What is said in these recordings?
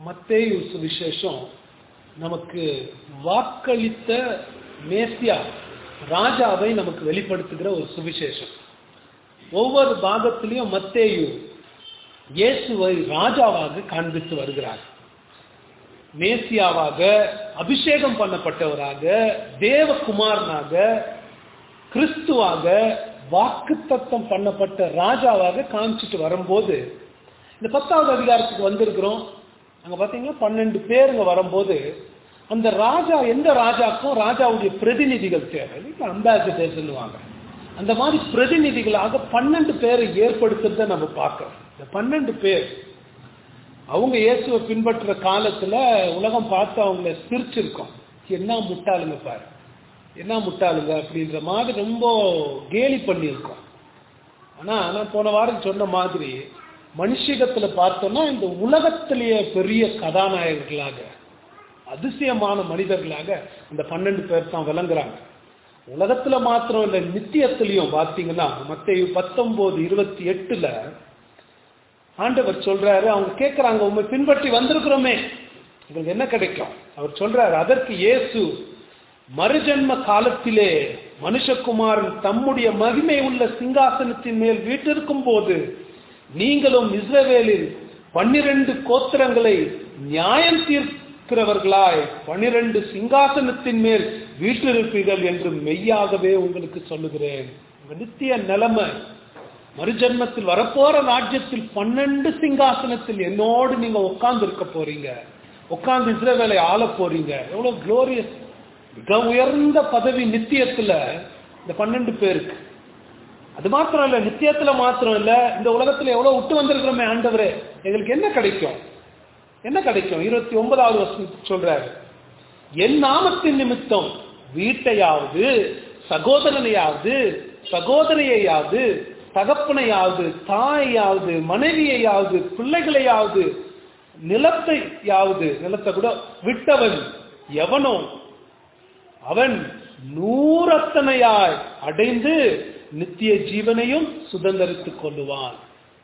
மத்தேயு சுவிசேஷம் நமக்கு வாக்களித்த மேசியா ராஜாவை நமக்கு வெளிப்படுத்துகிற ஒரு சுவிசேஷம் ஒவ்வொரு பாகத்திலையும் மத்தேயு இயேசுவை ராஜாவாக காண்பித்து வருகிறார் மேசியாவாக அபிஷேகம் பண்ணப்பட்டவராக தேவகுமாரனாக கிறிஸ்துவாக வாக்குத்தத்தம் பண்ணப்பட்ட ராஜாவாக காமிச்சிட்டு வரும்போது இந்த பத்தாவது அதிகாரத்துக்கு வந்திருக்கிறோம் அங்க பாத்தீங்கன்னா பன்னெண்டு பேருங்க வரும்போது அந்த ராஜா எந்த ராஜாக்கும் ராஜாவுடைய பிரதிநிதிகள் தேவை அம்பாசிடர்ஸ் அந்த மாதிரி பிரதிநிதிகளாக பன்னெண்டு பேரை ஏற்படுத்துறத நம்ம பார்க்கிறோம் இந்த பன்னெண்டு பேர் அவங்க இயேசுவை பின்பற்றுற காலத்துல உலகம் பார்த்து அவங்கள சிரிச்சிருக்கோம் என்ன முட்டாளுங்க பாரு என்ன முட்டாளுங்க அப்படின்ற மாதிரி ரொம்ப கேலி பண்ணியிருக்கோம் ஆனா நான் போன வாரம் சொன்ன மாதிரி மனுஷிகத்துல பார்த்தோம்னா இந்த உலகத்திலேயே பெரிய கதாநாயகர்களாக அதிசயமான மனிதர்களாக இந்த பன்னெண்டு பேர் தான் விளங்குறாங்க உலகத்துல மாத்திரம் இல்ல நித்தியத்திலையும் பார்த்தீங்கன்னா மத்திய பத்தொன்பது இருபத்தி எட்டுல ஆண்டவர் சொல்றாரு அவங்க கேட்கிறாங்க உண்மை பின்பற்றி வந்திருக்கிறோமே உங்களுக்கு என்ன கிடைக்கும் அவர் சொல்றாரு அதற்கு இயேசு மறுஜன்ம காலத்திலே மனுஷகுமாரன் தம்முடைய மகிமை உள்ள சிங்காசனத்தின் மேல் வீட்டிருக்கும் போது நீங்களும் இஸ்ரவேலில் பன்னிரண்டு கோத்திரங்களை நியாயம் தீர்க்கிறவர்களாய் பன்னிரண்டு சிங்காசனத்தின் மேல் வீட்டிருப்பீர்கள் என்று மெய்யாகவே உங்களுக்கு சொல்லுகிறேன் உங்க நித்திய நிலைமை மறுஜன்மத்தில் வரப்போற ராஜ்யத்தில் பன்னெண்டு சிங்காசனத்தில் என்னோடு நீங்க உட்கார்ந்து இருக்க போறீங்க உட்கார்ந்து இஸ்ரவேலை ஆள போறீங்க எவ்வளவு குளோரியஸ் மிக உயர்ந்த பதவி நித்தியத்துல இந்த பன்னெண்டு பேருக்கு அது மாத்திரம் இல்ல நித்தியத்துல மாத்திரம் இல்ல இந்த உலகத்துல எவ்வளவு விட்டு வந்திருக்கிறோமே ஆண்டவரே எங்களுக்கு என்ன கிடைக்கும் என்ன கிடைக்கும் இருபத்தி ஒன்பதாவது வருஷம் சொல்றாரு என் நாமத்தின் நிமித்தம் வீட்டையாவது சகோதரனையாவது சகோதரியையாவது தகப்பனையாவது தாயாவது மனைவியையாவது பிள்ளைகளையாவது நிலத்தையாவது நிலத்தை கூட விட்டவன் எவனோ அவன் நூறத்தனையாய் அடைந்து நித்திய ஜீவனையும் சுதந்திரித்துக் கொள்ளுவான்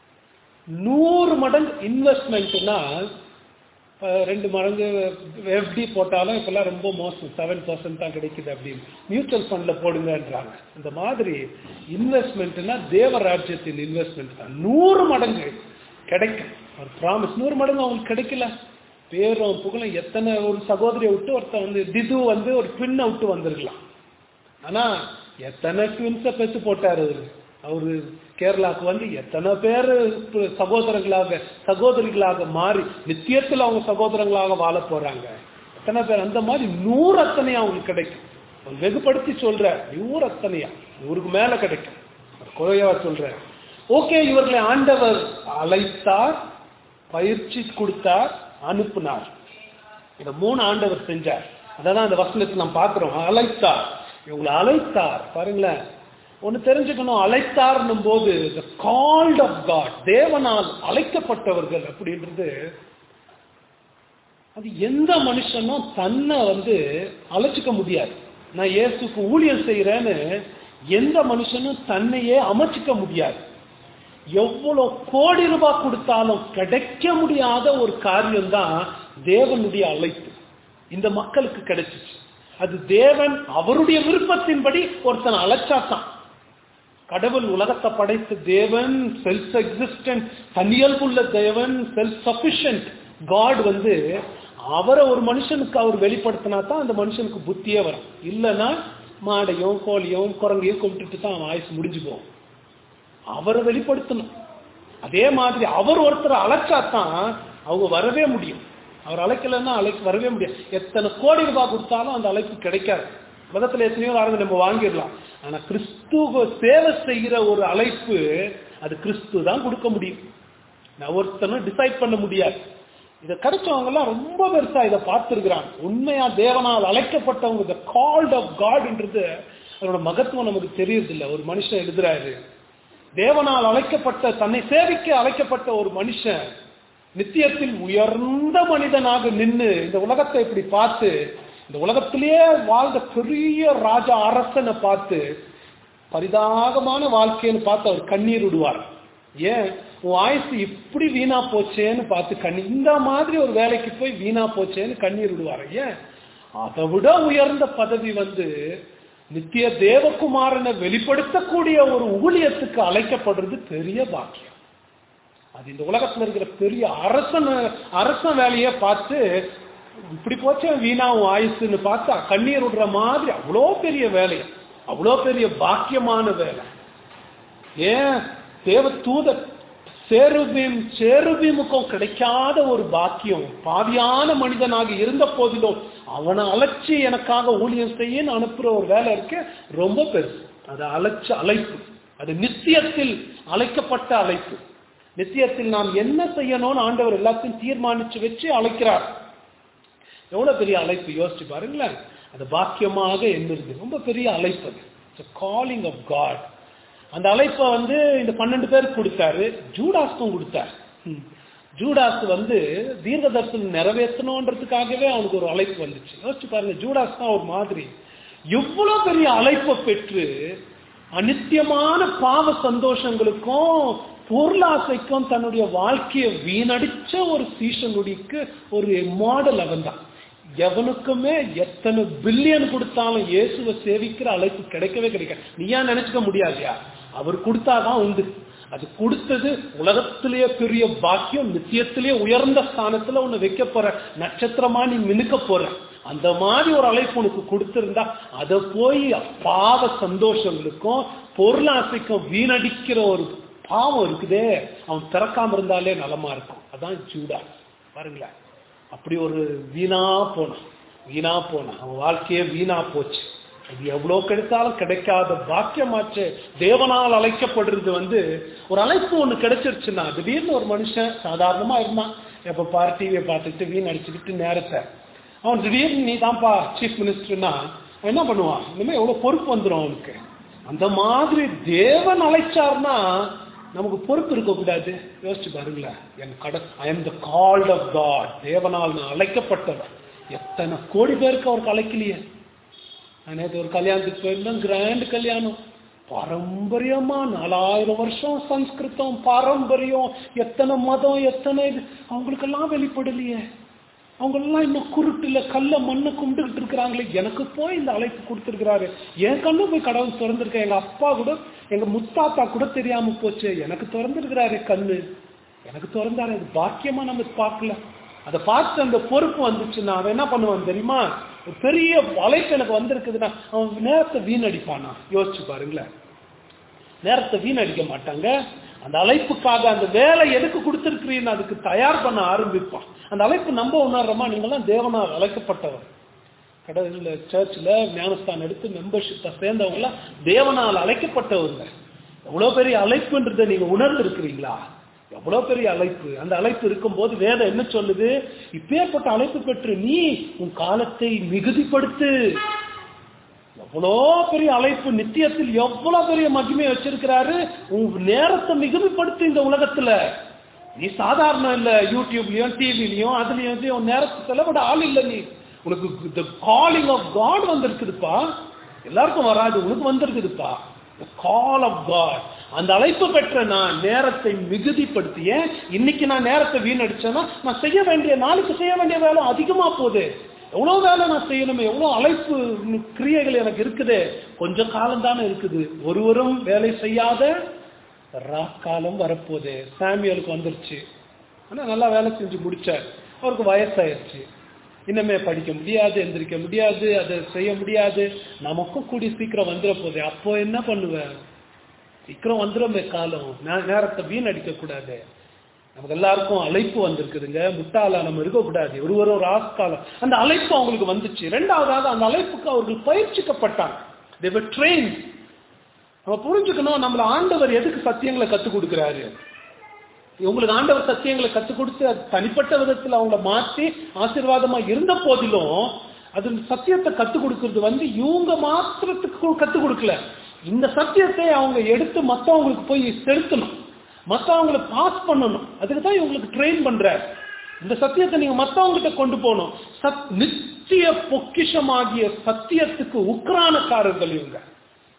நூறு மடங்கு இன்வெஸ்ட்மெண்ட்னா ரெண்டு மடங்கு எஃப்டி போட்டாலும் இப்பெல்லாம் ரொம்ப மோசம் செவன் பர்சன்ட் தான் கிடைக்குது அப்படின்னு மியூச்சுவல் ஃபண்ட்ல போடுங்கன்றாங்க இந்த மாதிரி இன்வெஸ்ட்மெண்ட்னா தேவராஜ்யத்தின் இன்வெஸ்ட்மெண்ட் தான் நூறு மடங்கு கிடைக்கும் ஒரு ப்ராமிஸ் நூறு மடங்கு அவங்களுக்கு கிடைக்கல பேரும் புகழும் எத்தனை ஒரு சகோதரியை விட்டு ஒருத்தன் வந்து திது வந்து ஒரு ட்வின்னை விட்டு வந்திருக்கலாம் ஆனா எத்தனை ட்வின்ஸை பெற்று போட்டாரு அவரு அவரு கேரளாவுக்கு வந்து எத்தனை பேர் சகோதரர்களாக சகோதரிகளாக மாறி நித்தியத்தில் அவங்க சகோதரங்களாக வாழ போறாங்க எத்தனை பேர் அந்த மாதிரி நூறு அத்தனை அவங்களுக்கு கிடைக்கும் அவங்க வெகுப்படுத்தி சொல்ற நூறு அத்தனையா நூறுக்கு மேல கிடைக்கும் குறையவா சொல்ற ஓகே இவர்களை ஆண்டவர் அழைத்தார் பயிற்சி கொடுத்தார் அனுப்புனார் இதை மூணு ஆண்டவர் செஞ்சார் அதான் அந்த வசனத்தை நாம் பார்க்கிறோம் அழைத்தார் இவங்களை அழைத்தார் பாருங்களேன் ஒன்று தெரிஞ்சுக்கணும் அழைத்தார்னும் போது த கால்ட் ஆஃப் காட் தேவனால் அழைக்கப்பட்டவர்கள் அப்படின்றது அது எந்த மனுஷனும் தன்னை வந்து அழைச்சிக்க முடியாது நான் இயேசுக்கு ஊழியர் செய்யறேன்னு எந்த மனுஷனும் தன்னையே அமைச்சிக்க முடியாது எவ்வளவு கோடி ரூபாய் கொடுத்தாலும் கிடைக்க முடியாத ஒரு காரியம் தான் தேவனுடைய அழைப்பு இந்த மக்களுக்கு கிடைச்சிச்சு அது தேவன் அவருடைய விருப்பத்தின்படி ஒருத்தன் அழைச்சாத்தான் கடவுள் உலகத்தை படைத்த தேவன் செல்ஃப் எக்ஸிஸ்டன்ட் தனியல்புள்ள தேவன் செல்ஃப் சபிஷியன்ட் காட் வந்து அவரை ஒரு மனுஷனுக்கு அவர் வெளிப்படுத்தினா தான் அந்த மனுஷனுக்கு புத்தியே வரும் இல்லைன்னா மாடையும் கோழியும் குரங்கையும் கும்பிட்டுட்டு தான் அவன் ஆயுசு முடிஞ்சு போகும் அவரை வெளிப்படுத்தணும் அதே மாதிரி அவர் ஒருத்தர் அழைச்சாதான் அவங்க வரவே முடியும் அவர் அழைக்கலன்னா அழைக்க வரவே முடியாது எத்தனை கோடி ரூபாய் கொடுத்தாலும் அந்த அழைப்பு கிடைக்காது உலகத்துல எத்தனையோ ஆளுங்க நம்ம வாங்கிடலாம் ஆனா கிறிஸ்துவ சேவை செய்கிற ஒரு அழைப்பு அது கிறிஸ்து தான் கொடுக்க முடியும் நான் ஒருத்தனும் டிசைட் பண்ண முடியாது இதை கிடைச்சவங்க எல்லாம் ரொம்ப பெருசா இதை பார்த்திருக்கிறாங்க உண்மையா தேவனால் அழைக்கப்பட்டவங்க இந்த கால்ட் ஆஃப் காட்ன்றது அதோட மகத்துவம் நமக்கு தெரியுது இல்லை ஒரு மனுஷன் எழுதுறாரு தேவனால் அழைக்கப்பட்ட தன்னை சேவிக்க அழைக்கப்பட்ட ஒரு மனுஷன் நித்தியத்தில் உயர்ந்த மனிதனாக நின்று இந்த உலகத்தை இப்படி பார்த்து இந்த உலகத்திலேயே வாழ்ந்த பெரிய ராஜா அரசனை பார்த்து பரிதாகமான வாழ்க்கைன்னு பார்த்து அவர் கண்ணீர் விடுவார் ஏன் உன் ஆயுசு இப்படி வீணா போச்சேன்னு பார்த்து கண்ணி இந்த மாதிரி ஒரு வேலைக்கு போய் வீணா போச்சேன்னு கண்ணீர் விடுவாரு ஏன் அதை விட உயர்ந்த பதவி வந்து நித்திய தேவகுமாரனை வெளிப்படுத்தக்கூடிய ஒரு ஊழியத்துக்கு அழைக்கப்படுறது பெரிய பாக்கியம் அது இந்த உலகத்துல இருக்கிற பெரிய அரசன் அரசன் வேலையை பார்த்து இப்படி போச்சே வீணா உன் ஆயுசுன்னு பார்த்தா கண்ணீர் விடுற மாதிரி அவ்வளோ பெரிய வேலை அவ்வளோ பெரிய பாக்கியமான வேலை ஏன் தேவ தூத சேருபீம் சேருபீமுக்கும் கிடைக்காத ஒரு பாக்கியம் பாவியான மனிதனாக இருந்த போதிலும் அவனை அழைச்சி எனக்காக ஊழியம் செய்யன்னு அனுப்புற ஒரு வேலை இருக்கு ரொம்ப பெருசு அது அழைச்ச அழைப்பு அது நித்தியத்தில் அழைக்கப்பட்ட அழைப்பு நித்தியத்தில் நாம் என்ன செய்யணும்னு ஆண்டவர் எல்லாத்தையும் தீர்மானிச்சு வச்சு அழைக்கிறார் எவ்வளவு பெரிய அழைப்பு யோசிச்சு பாருங்களேன் அது பாக்கியமாக என்னது ரொம்ப பெரிய அழைப்பு அது காலிங் ஆஃப் காட் அந்த அழைப்பை வந்து இந்த பன்னெண்டு பேருக்கு கொடுத்தாரு ஜூடாஸ்க்கும் கொடுத்தார் ம். ஜூடாஸ் வந்து தீர்க்க தரிசனம் நிறைவேற்றணுன்றதுக்காகவே அவனுக்கு ஒரு அழைப்பு வந்துச்சு யோசிச்சு பாருங்க ஜூடாஸ் தான் ஒரு மாதிரி எவ்வளவு பெரிய அழைப்பை பெற்று அனித்தியமான பாவ சந்தோஷங்களுக்கும் பொருளாசைக்கும் தன்னுடைய வாழ்க்கையை வீணடிச்ச ஒரு சீசனுடிக்கு ஒரு மாடல் அவன் தான் எவனுக்குமே எத்தனை பில்லியன் கொடுத்தாலும் இயேசுவை சேவிக்கிற அழைப்பு கிடைக்கவே கிடைக்காது நீயா நினைச்சுக்க முடியாதியா அவர் கொடுத்தாதான் உண்டு அது கொடுத்தது உலகத்திலேயே பெரிய பாக்கியம் நித்தியத்திலேயே உயர்ந்த ஸ்தானத்துல உன்னை வைக்க போற நட்சத்திரமா நீ மினுக்க போற அந்த மாதிரி ஒரு அழைப்பு உனக்கு கொடுத்திருந்தா அதை போய் பாவ சந்தோஷங்களுக்கும் பொருளாசைக்கும் வீணடிக்கிற ஒரு பாவம் இருக்குதே அவன் திறக்காம இருந்தாலே நலமா இருக்கும் அதான் ஜூடா பாருங்களேன் அப்படி ஒரு வீணா போனான் வீணா போனான் அவன் வாழ்க்கையே வீணா போச்சு அது எவ்வளவு கிடைத்தாலும் கிடைக்காத பாக்கியமாச்சு தேவனால் அழைக்கப்படுறது வந்து ஒரு அழைப்பு ஒண்ணு கிடைச்சிருச்சுன்னா திடீர்னு ஒரு மனுஷன் சாதாரணமா இருந்தான் எப்ப பாரு டிவியை பார்த்துட்டு வீண் அடிச்சுக்கிட்டு நேரத்தை அவன் திடீர்னு நீ தான்ப்பா சீஃப் மினிஸ்டர்னா அவன் என்ன பண்ணுவான் இனிமே எவ்வளவு பொறுப்பு வந்துடும் அவனுக்கு அந்த மாதிரி தேவன் அழைச்சார்னா நமக்கு பொறுப்பு இருக்கக்கூடாது யோசிச்சு பாருங்களேன் என் கட I am the called of God தேவனால் நான் அழைக்கப்பட்டவன் எத்தனை கோடி பேருக்கு அவருக்கு அழைக்கலையே நான் நேற்று ஒரு கல்யாணத்துக்கு போயிருந்தேன் கிராண்ட் கல்யாணம் பாரம்பரியமா நாலாயிரம் வருஷம் சம்ஸ்கிருதம் பாரம்பரியம் எத்தனை மதம் எத்தனை இது அவங்களுக்கெல்லாம் வெளிப்படலையே அவங்களெல்லாம் இன்னும் குருட்டுல கல்ல மண்ணை கும்பிட்டுக்கிட்டு இருக்கிறாங்களே எனக்கு போய் இந்த அழைப்பு கொடுத்துருக்கிறாரு என் கண்ணு போய் கடவுள் திறந்திருக்கேன் எங்க அப்பா கூட எங்க முத்தாத்தா கூட தெரியாம போச்சு எனக்கு திறந்திருக்கிறாரு கண்ணு எனக்கு திறந்தாரு அது பாக்கியமா நம்ம பார்க்கல அதை பார்த்து அந்த பொறுப்பு வந்துச்சுன்னா அவன் என்ன பண்ணுவான் தெரியுமா ஒரு பெரிய அழைப்பு எனக்கு வந்திருக்குதுன்னா அவன் நேரத்தை வீணடிப்பானா யோசிச்சு பாருங்களேன் நேரத்தை வீணடிக்க மாட்டாங்க அந்த அழைப்புக்காக அந்த வேலை எதுக்கு கொடுத்துருக்கிறீன்னு அதுக்கு தயார் பண்ண ஆரம்பிப்பான் அந்த அழைப்பு நம்ப உணர்றோமா நீங்களாம் தேவனால் அழைக்கப்பட்டவர் கடவுள் சர்ச்சில் ஞானஸ்தானம் எடுத்து மெம்பர்ஷிப்பை சேர்ந்தவங்களாம் தேவனால் அழைக்கப்பட்டவங்க எவ்வளோ பெரிய அழைப்புன்றதை நீங்க உணர்ந்து இருக்கிறீங்களா எவ்வளோ பெரிய அழைப்பு அந்த அழைப்பு இருக்கும்போது வேதம் என்ன சொல்லுது இப்பேற்பட்ட அழைப்பு பெற்று நீ உன் காலத்தை மிகுதிப்படுத்து எவ்வளோ பெரிய அழைப்பு நித்தியத்தில் எவ்வளவு பெரிய மகிமை வச்சிருக்கிறாரு உன் நேரத்தை மிகுதிப்படுத்து இந்த உலகத்துல நீ சாதாரண இல்ல யூடியூப்லயும் டிவிலையும் அதுலயும் இதுலயும் நேரத்தை செலவிட ஆள் இல்ல நீ உனக்கு த காலிங் ஆஃப் காட் வந்திருக்குதுப்பா எல்லாருக்கும் வராது உனக்கு வந்திருக்குதுப்பா கால் ஆஃப் காட் அந்த அழைப்பு பெற்ற நான் நேரத்தை மிகுதிப்படுத்தி ஏன் இன்னைக்கு நான் நேரத்தை வீணடிச்சேன்னா நான் செய்ய வேண்டிய நாளைக்கு செய்ய வேண்டிய வேலை அதிகமா போகுது எவ்வளவு வேலை நான் செய்யணுமே எவ்வளவு அழைப்பு கிரியைகள் எனக்கு இருக்குது கொஞ்ச காலம் தானே இருக்குது ஒருவரும் வேலை செய்யாத ராக்காலம் வரப்போகுது சாமியலுக்கு வந்துருச்சு ஆனா நல்லா வேலை செஞ்சு முடிச்சார் அவருக்கு வயசாயிருச்சு இன்னமே படிக்க முடியாது எந்திரிக்க முடியாது அதை செய்ய முடியாது நமக்கும் கூடி சீக்கிரம் வந்துட போகுது அப்போ என்ன பண்ணுவேன் சீக்கிரம் வந்துடுமே காலம் நே- நேரத்தை வீணடிக்க கூடாது நமக்கு எல்லாருக்கும் அழைப்பு வந்திருக்குதுங்க முட்டாளா நம்ம இருக்கக்கூடாது ஒரு ஒரு ஒரு ஆஸ்காலம் அந்த அழைப்பு அவங்களுக்கு வந்துச்சு ரெண்டாவதாக அந்த அழைப்புக்கு அவர்கள் பயிற்சிக்கப்பட்டாங்க they were trained நம்ம புரிஞ்சுக்கணும் நம்மள ஆண்டவர் எதுக்கு சத்தியங்களை கத்துக் கொடுக்கிறாரு இவங்களுக்கு ஆண்டவர் சத்தியங்களை கத்துக் கொடுத்து அது தனிப்பட்ட விதத்தில் அவங்கள மாற்றி ஆசீர்வாதமா இருந்த போதிலும் அது சத்தியத்தை கத்துக் கொடுக்கிறது வந்து இவங்க மாத்திரத்துக்கு கத்துக் கொடுக்கல இந்த சத்தியத்தை அவங்க எடுத்து மத்தவங்களுக்கு போய் செலுத்தணும் மத்தவங்களை பாஸ் பண்ணணும் அதுக்கு தான் இவங்களுக்கு ட்ரெயின் பண்றாரு இந்த சத்தியத்தை நீங்க மத்தவங்கிட்ட கொண்டு போகணும் சத் நித்திய பொக்கிஷமாகிய சத்தியத்துக்கு உக்ரானக்காரர்கள் இவங்க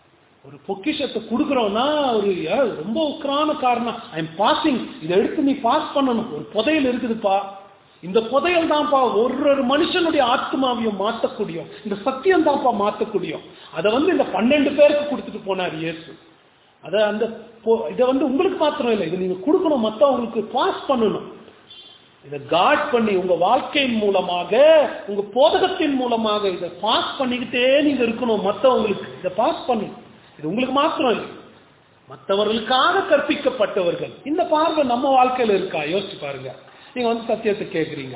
ஒரு பொக்கிஷத்தை கொடுக்குறோம்னா ஒரு அஹ், ரொம்ப உக்கரான காரணம் ஐ எம் பாசிங் இதை எடுத்து நீ பாஸ் பண்ணணும் ஒரு புதையல் இருக்குதுப்பா இந்த புதையல் தான்ப்பா ஒரு ஒரு மனுஷனுடைய ஆத்மாவையும் மாற்றக்கூடியும் இந்த சத்தியம் தான்ப்பா மாற்றக்கூடியும் அதை வந்து இந்த பன்னெண்டு பேருக்கு கொடுத்துட்டு போனார் இயேசு அதை அந்த பொ- இதை வந்து உங்களுக்கு மாத்திரம் இல்லை இதை நீங்க கொடுக்கணும் மற்றவங்களுக்கு பாஸ் பண்ணணும் இதை காட் பண்ணி உங்க வாழ்க்கையின் மூலமாக உங்க போதகத்தின் மூலமாக இதை பாஸ் பண்ணிக்கிட்டே நீங்க இருக்கணும் மற்றவங்களுக்கு இதை பாஸ் பண்ணணும் இது உங்களுக்கு மாத்திரம் இல்லை மற்றவர்களுக்காக கற்பிக்கப்பட்டவர்கள் இந்த பார்வை நம்ம வாழ்க்கையில இருக்கா யோசிச்சு பாருங்க நீங்க வந்து சத்தியத்தை கேட்குறீங்க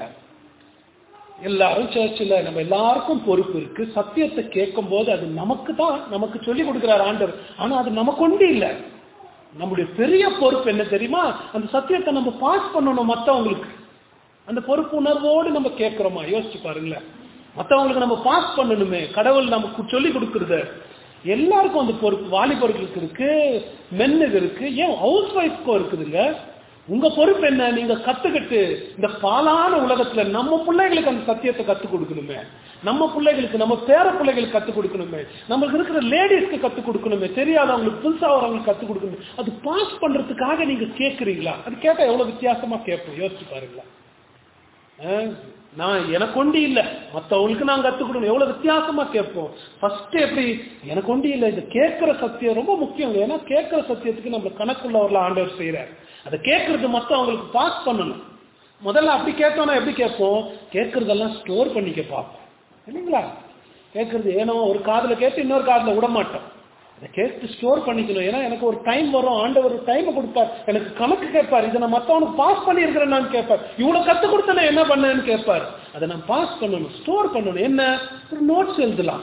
எல்லாரும் சர்ச்சில் நம்ம எல்லாருக்கும் பொறுப்பு இருக்கு சத்தியத்தை கேட்கும் போது அது நமக்கு தான் நமக்கு சொல்லி கொடுக்கிறார் ஆண்டவர் ஆனா அது நமக்கு ஒண்டி இல்லை நம்முடைய பெரிய பொறுப்பு என்ன தெரியுமா அந்த சத்தியத்தை நம்ம பாஸ் பண்ணணும் மற்றவங்களுக்கு அந்த பொறுப்பு உணர்வோடு நம்ம கேட்கிறோமா யோசிச்சு பாருங்களேன் மற்றவங்களுக்கு நம்ம பாஸ் பண்ணணுமே கடவுள் நமக்கு சொல்லி கொடுக்கறது எல்லாருக்கும் அந்த பொறுப்பு வாலிபர்களுக்கு இருக்கு மென்னுக்கு இருக்கு ஏன் ஹவுஸ் ஒய்ஃப்க்கும் இருக்குதுங்க உங்க பொறுப்பு என்ன நீங்க கத்துக்கிட்டு இந்த பாலான உலகத்துல நம்ம பிள்ளைகளுக்கு அந்த சத்தியத்தை கத்துக் கொடுக்கணுமே நம்ம பிள்ளைகளுக்கு நம்ம பேர பிள்ளைகளுக்கு கத்துக் கொடுக்கணுமே நம்மளுக்கு இருக்கிற லேடிஸ்க்கு கத்துக் கொடுக்கணுமே தெரியாதவங்களுக்கு புதுசா வரவங்களுக்கு கத்துக் கொடுக்கணுமே அது பாஸ் பண்றதுக்காக நீங்க கேட்குறீங்களா அது கேட்டா எவ்வளவு வித்தியாசமா கேட்போம் யோசிச்சு பாருங்களா அஹ், நான் எனக்கு ஒண்டி இல்லை மற்றவங்களுக்கு நான் கற்றுக் கொடுக்கணும் எவ்வளோ வித்தியாசமா கேட்போம் ஃபர்ஸ்ட் எப்படி எனக்கு ஒண்டி இல்லை இது கேட்குற சத்தியம் ரொம்ப முக்கியம் ஏன்னா கேட்குற சத்தியத்துக்கு நம்ம கணக்குள்ளவரில் ஆண்டவர் செய்கிறார் அதை கேட்கறது மற்றவங்களுக்கு பாஸ் பண்ணணும் முதல்ல அப்படி கேட்டோம்னா எப்படி கேட்போம் கேட்கறதெல்லாம் ஸ்டோர் பண்ணிக்க பார்ப்போம் இல்லைங்களா கேட்கறது ஏனோ ஒரு காதில் கேட்டு இன்னொரு காதில் விட மாட்டோம் அதை கேட்டு ஸ்டோர் பண்ணிக்கணும் ஏன்னா எனக்கு ஒரு டைம் வரும் ஆண்டவர் ஒரு டைம் கொடுப்பார் எனக்கு கணக்கு கேட்பார் இதை நான் மற்றவனுக்கு பாஸ் பண்ணியிருக்கிறேன் நான் கேட்பார் இவ்வளோ கற்றுக் கொடுத்தேன் நான் என்ன பண்ணேன்னு கேட்பார் அதை நான் பாஸ் பண்ணணும் ஸ்டோர் பண்ணணும் என்ன ஒரு நோட்ஸ் எழுதலாம்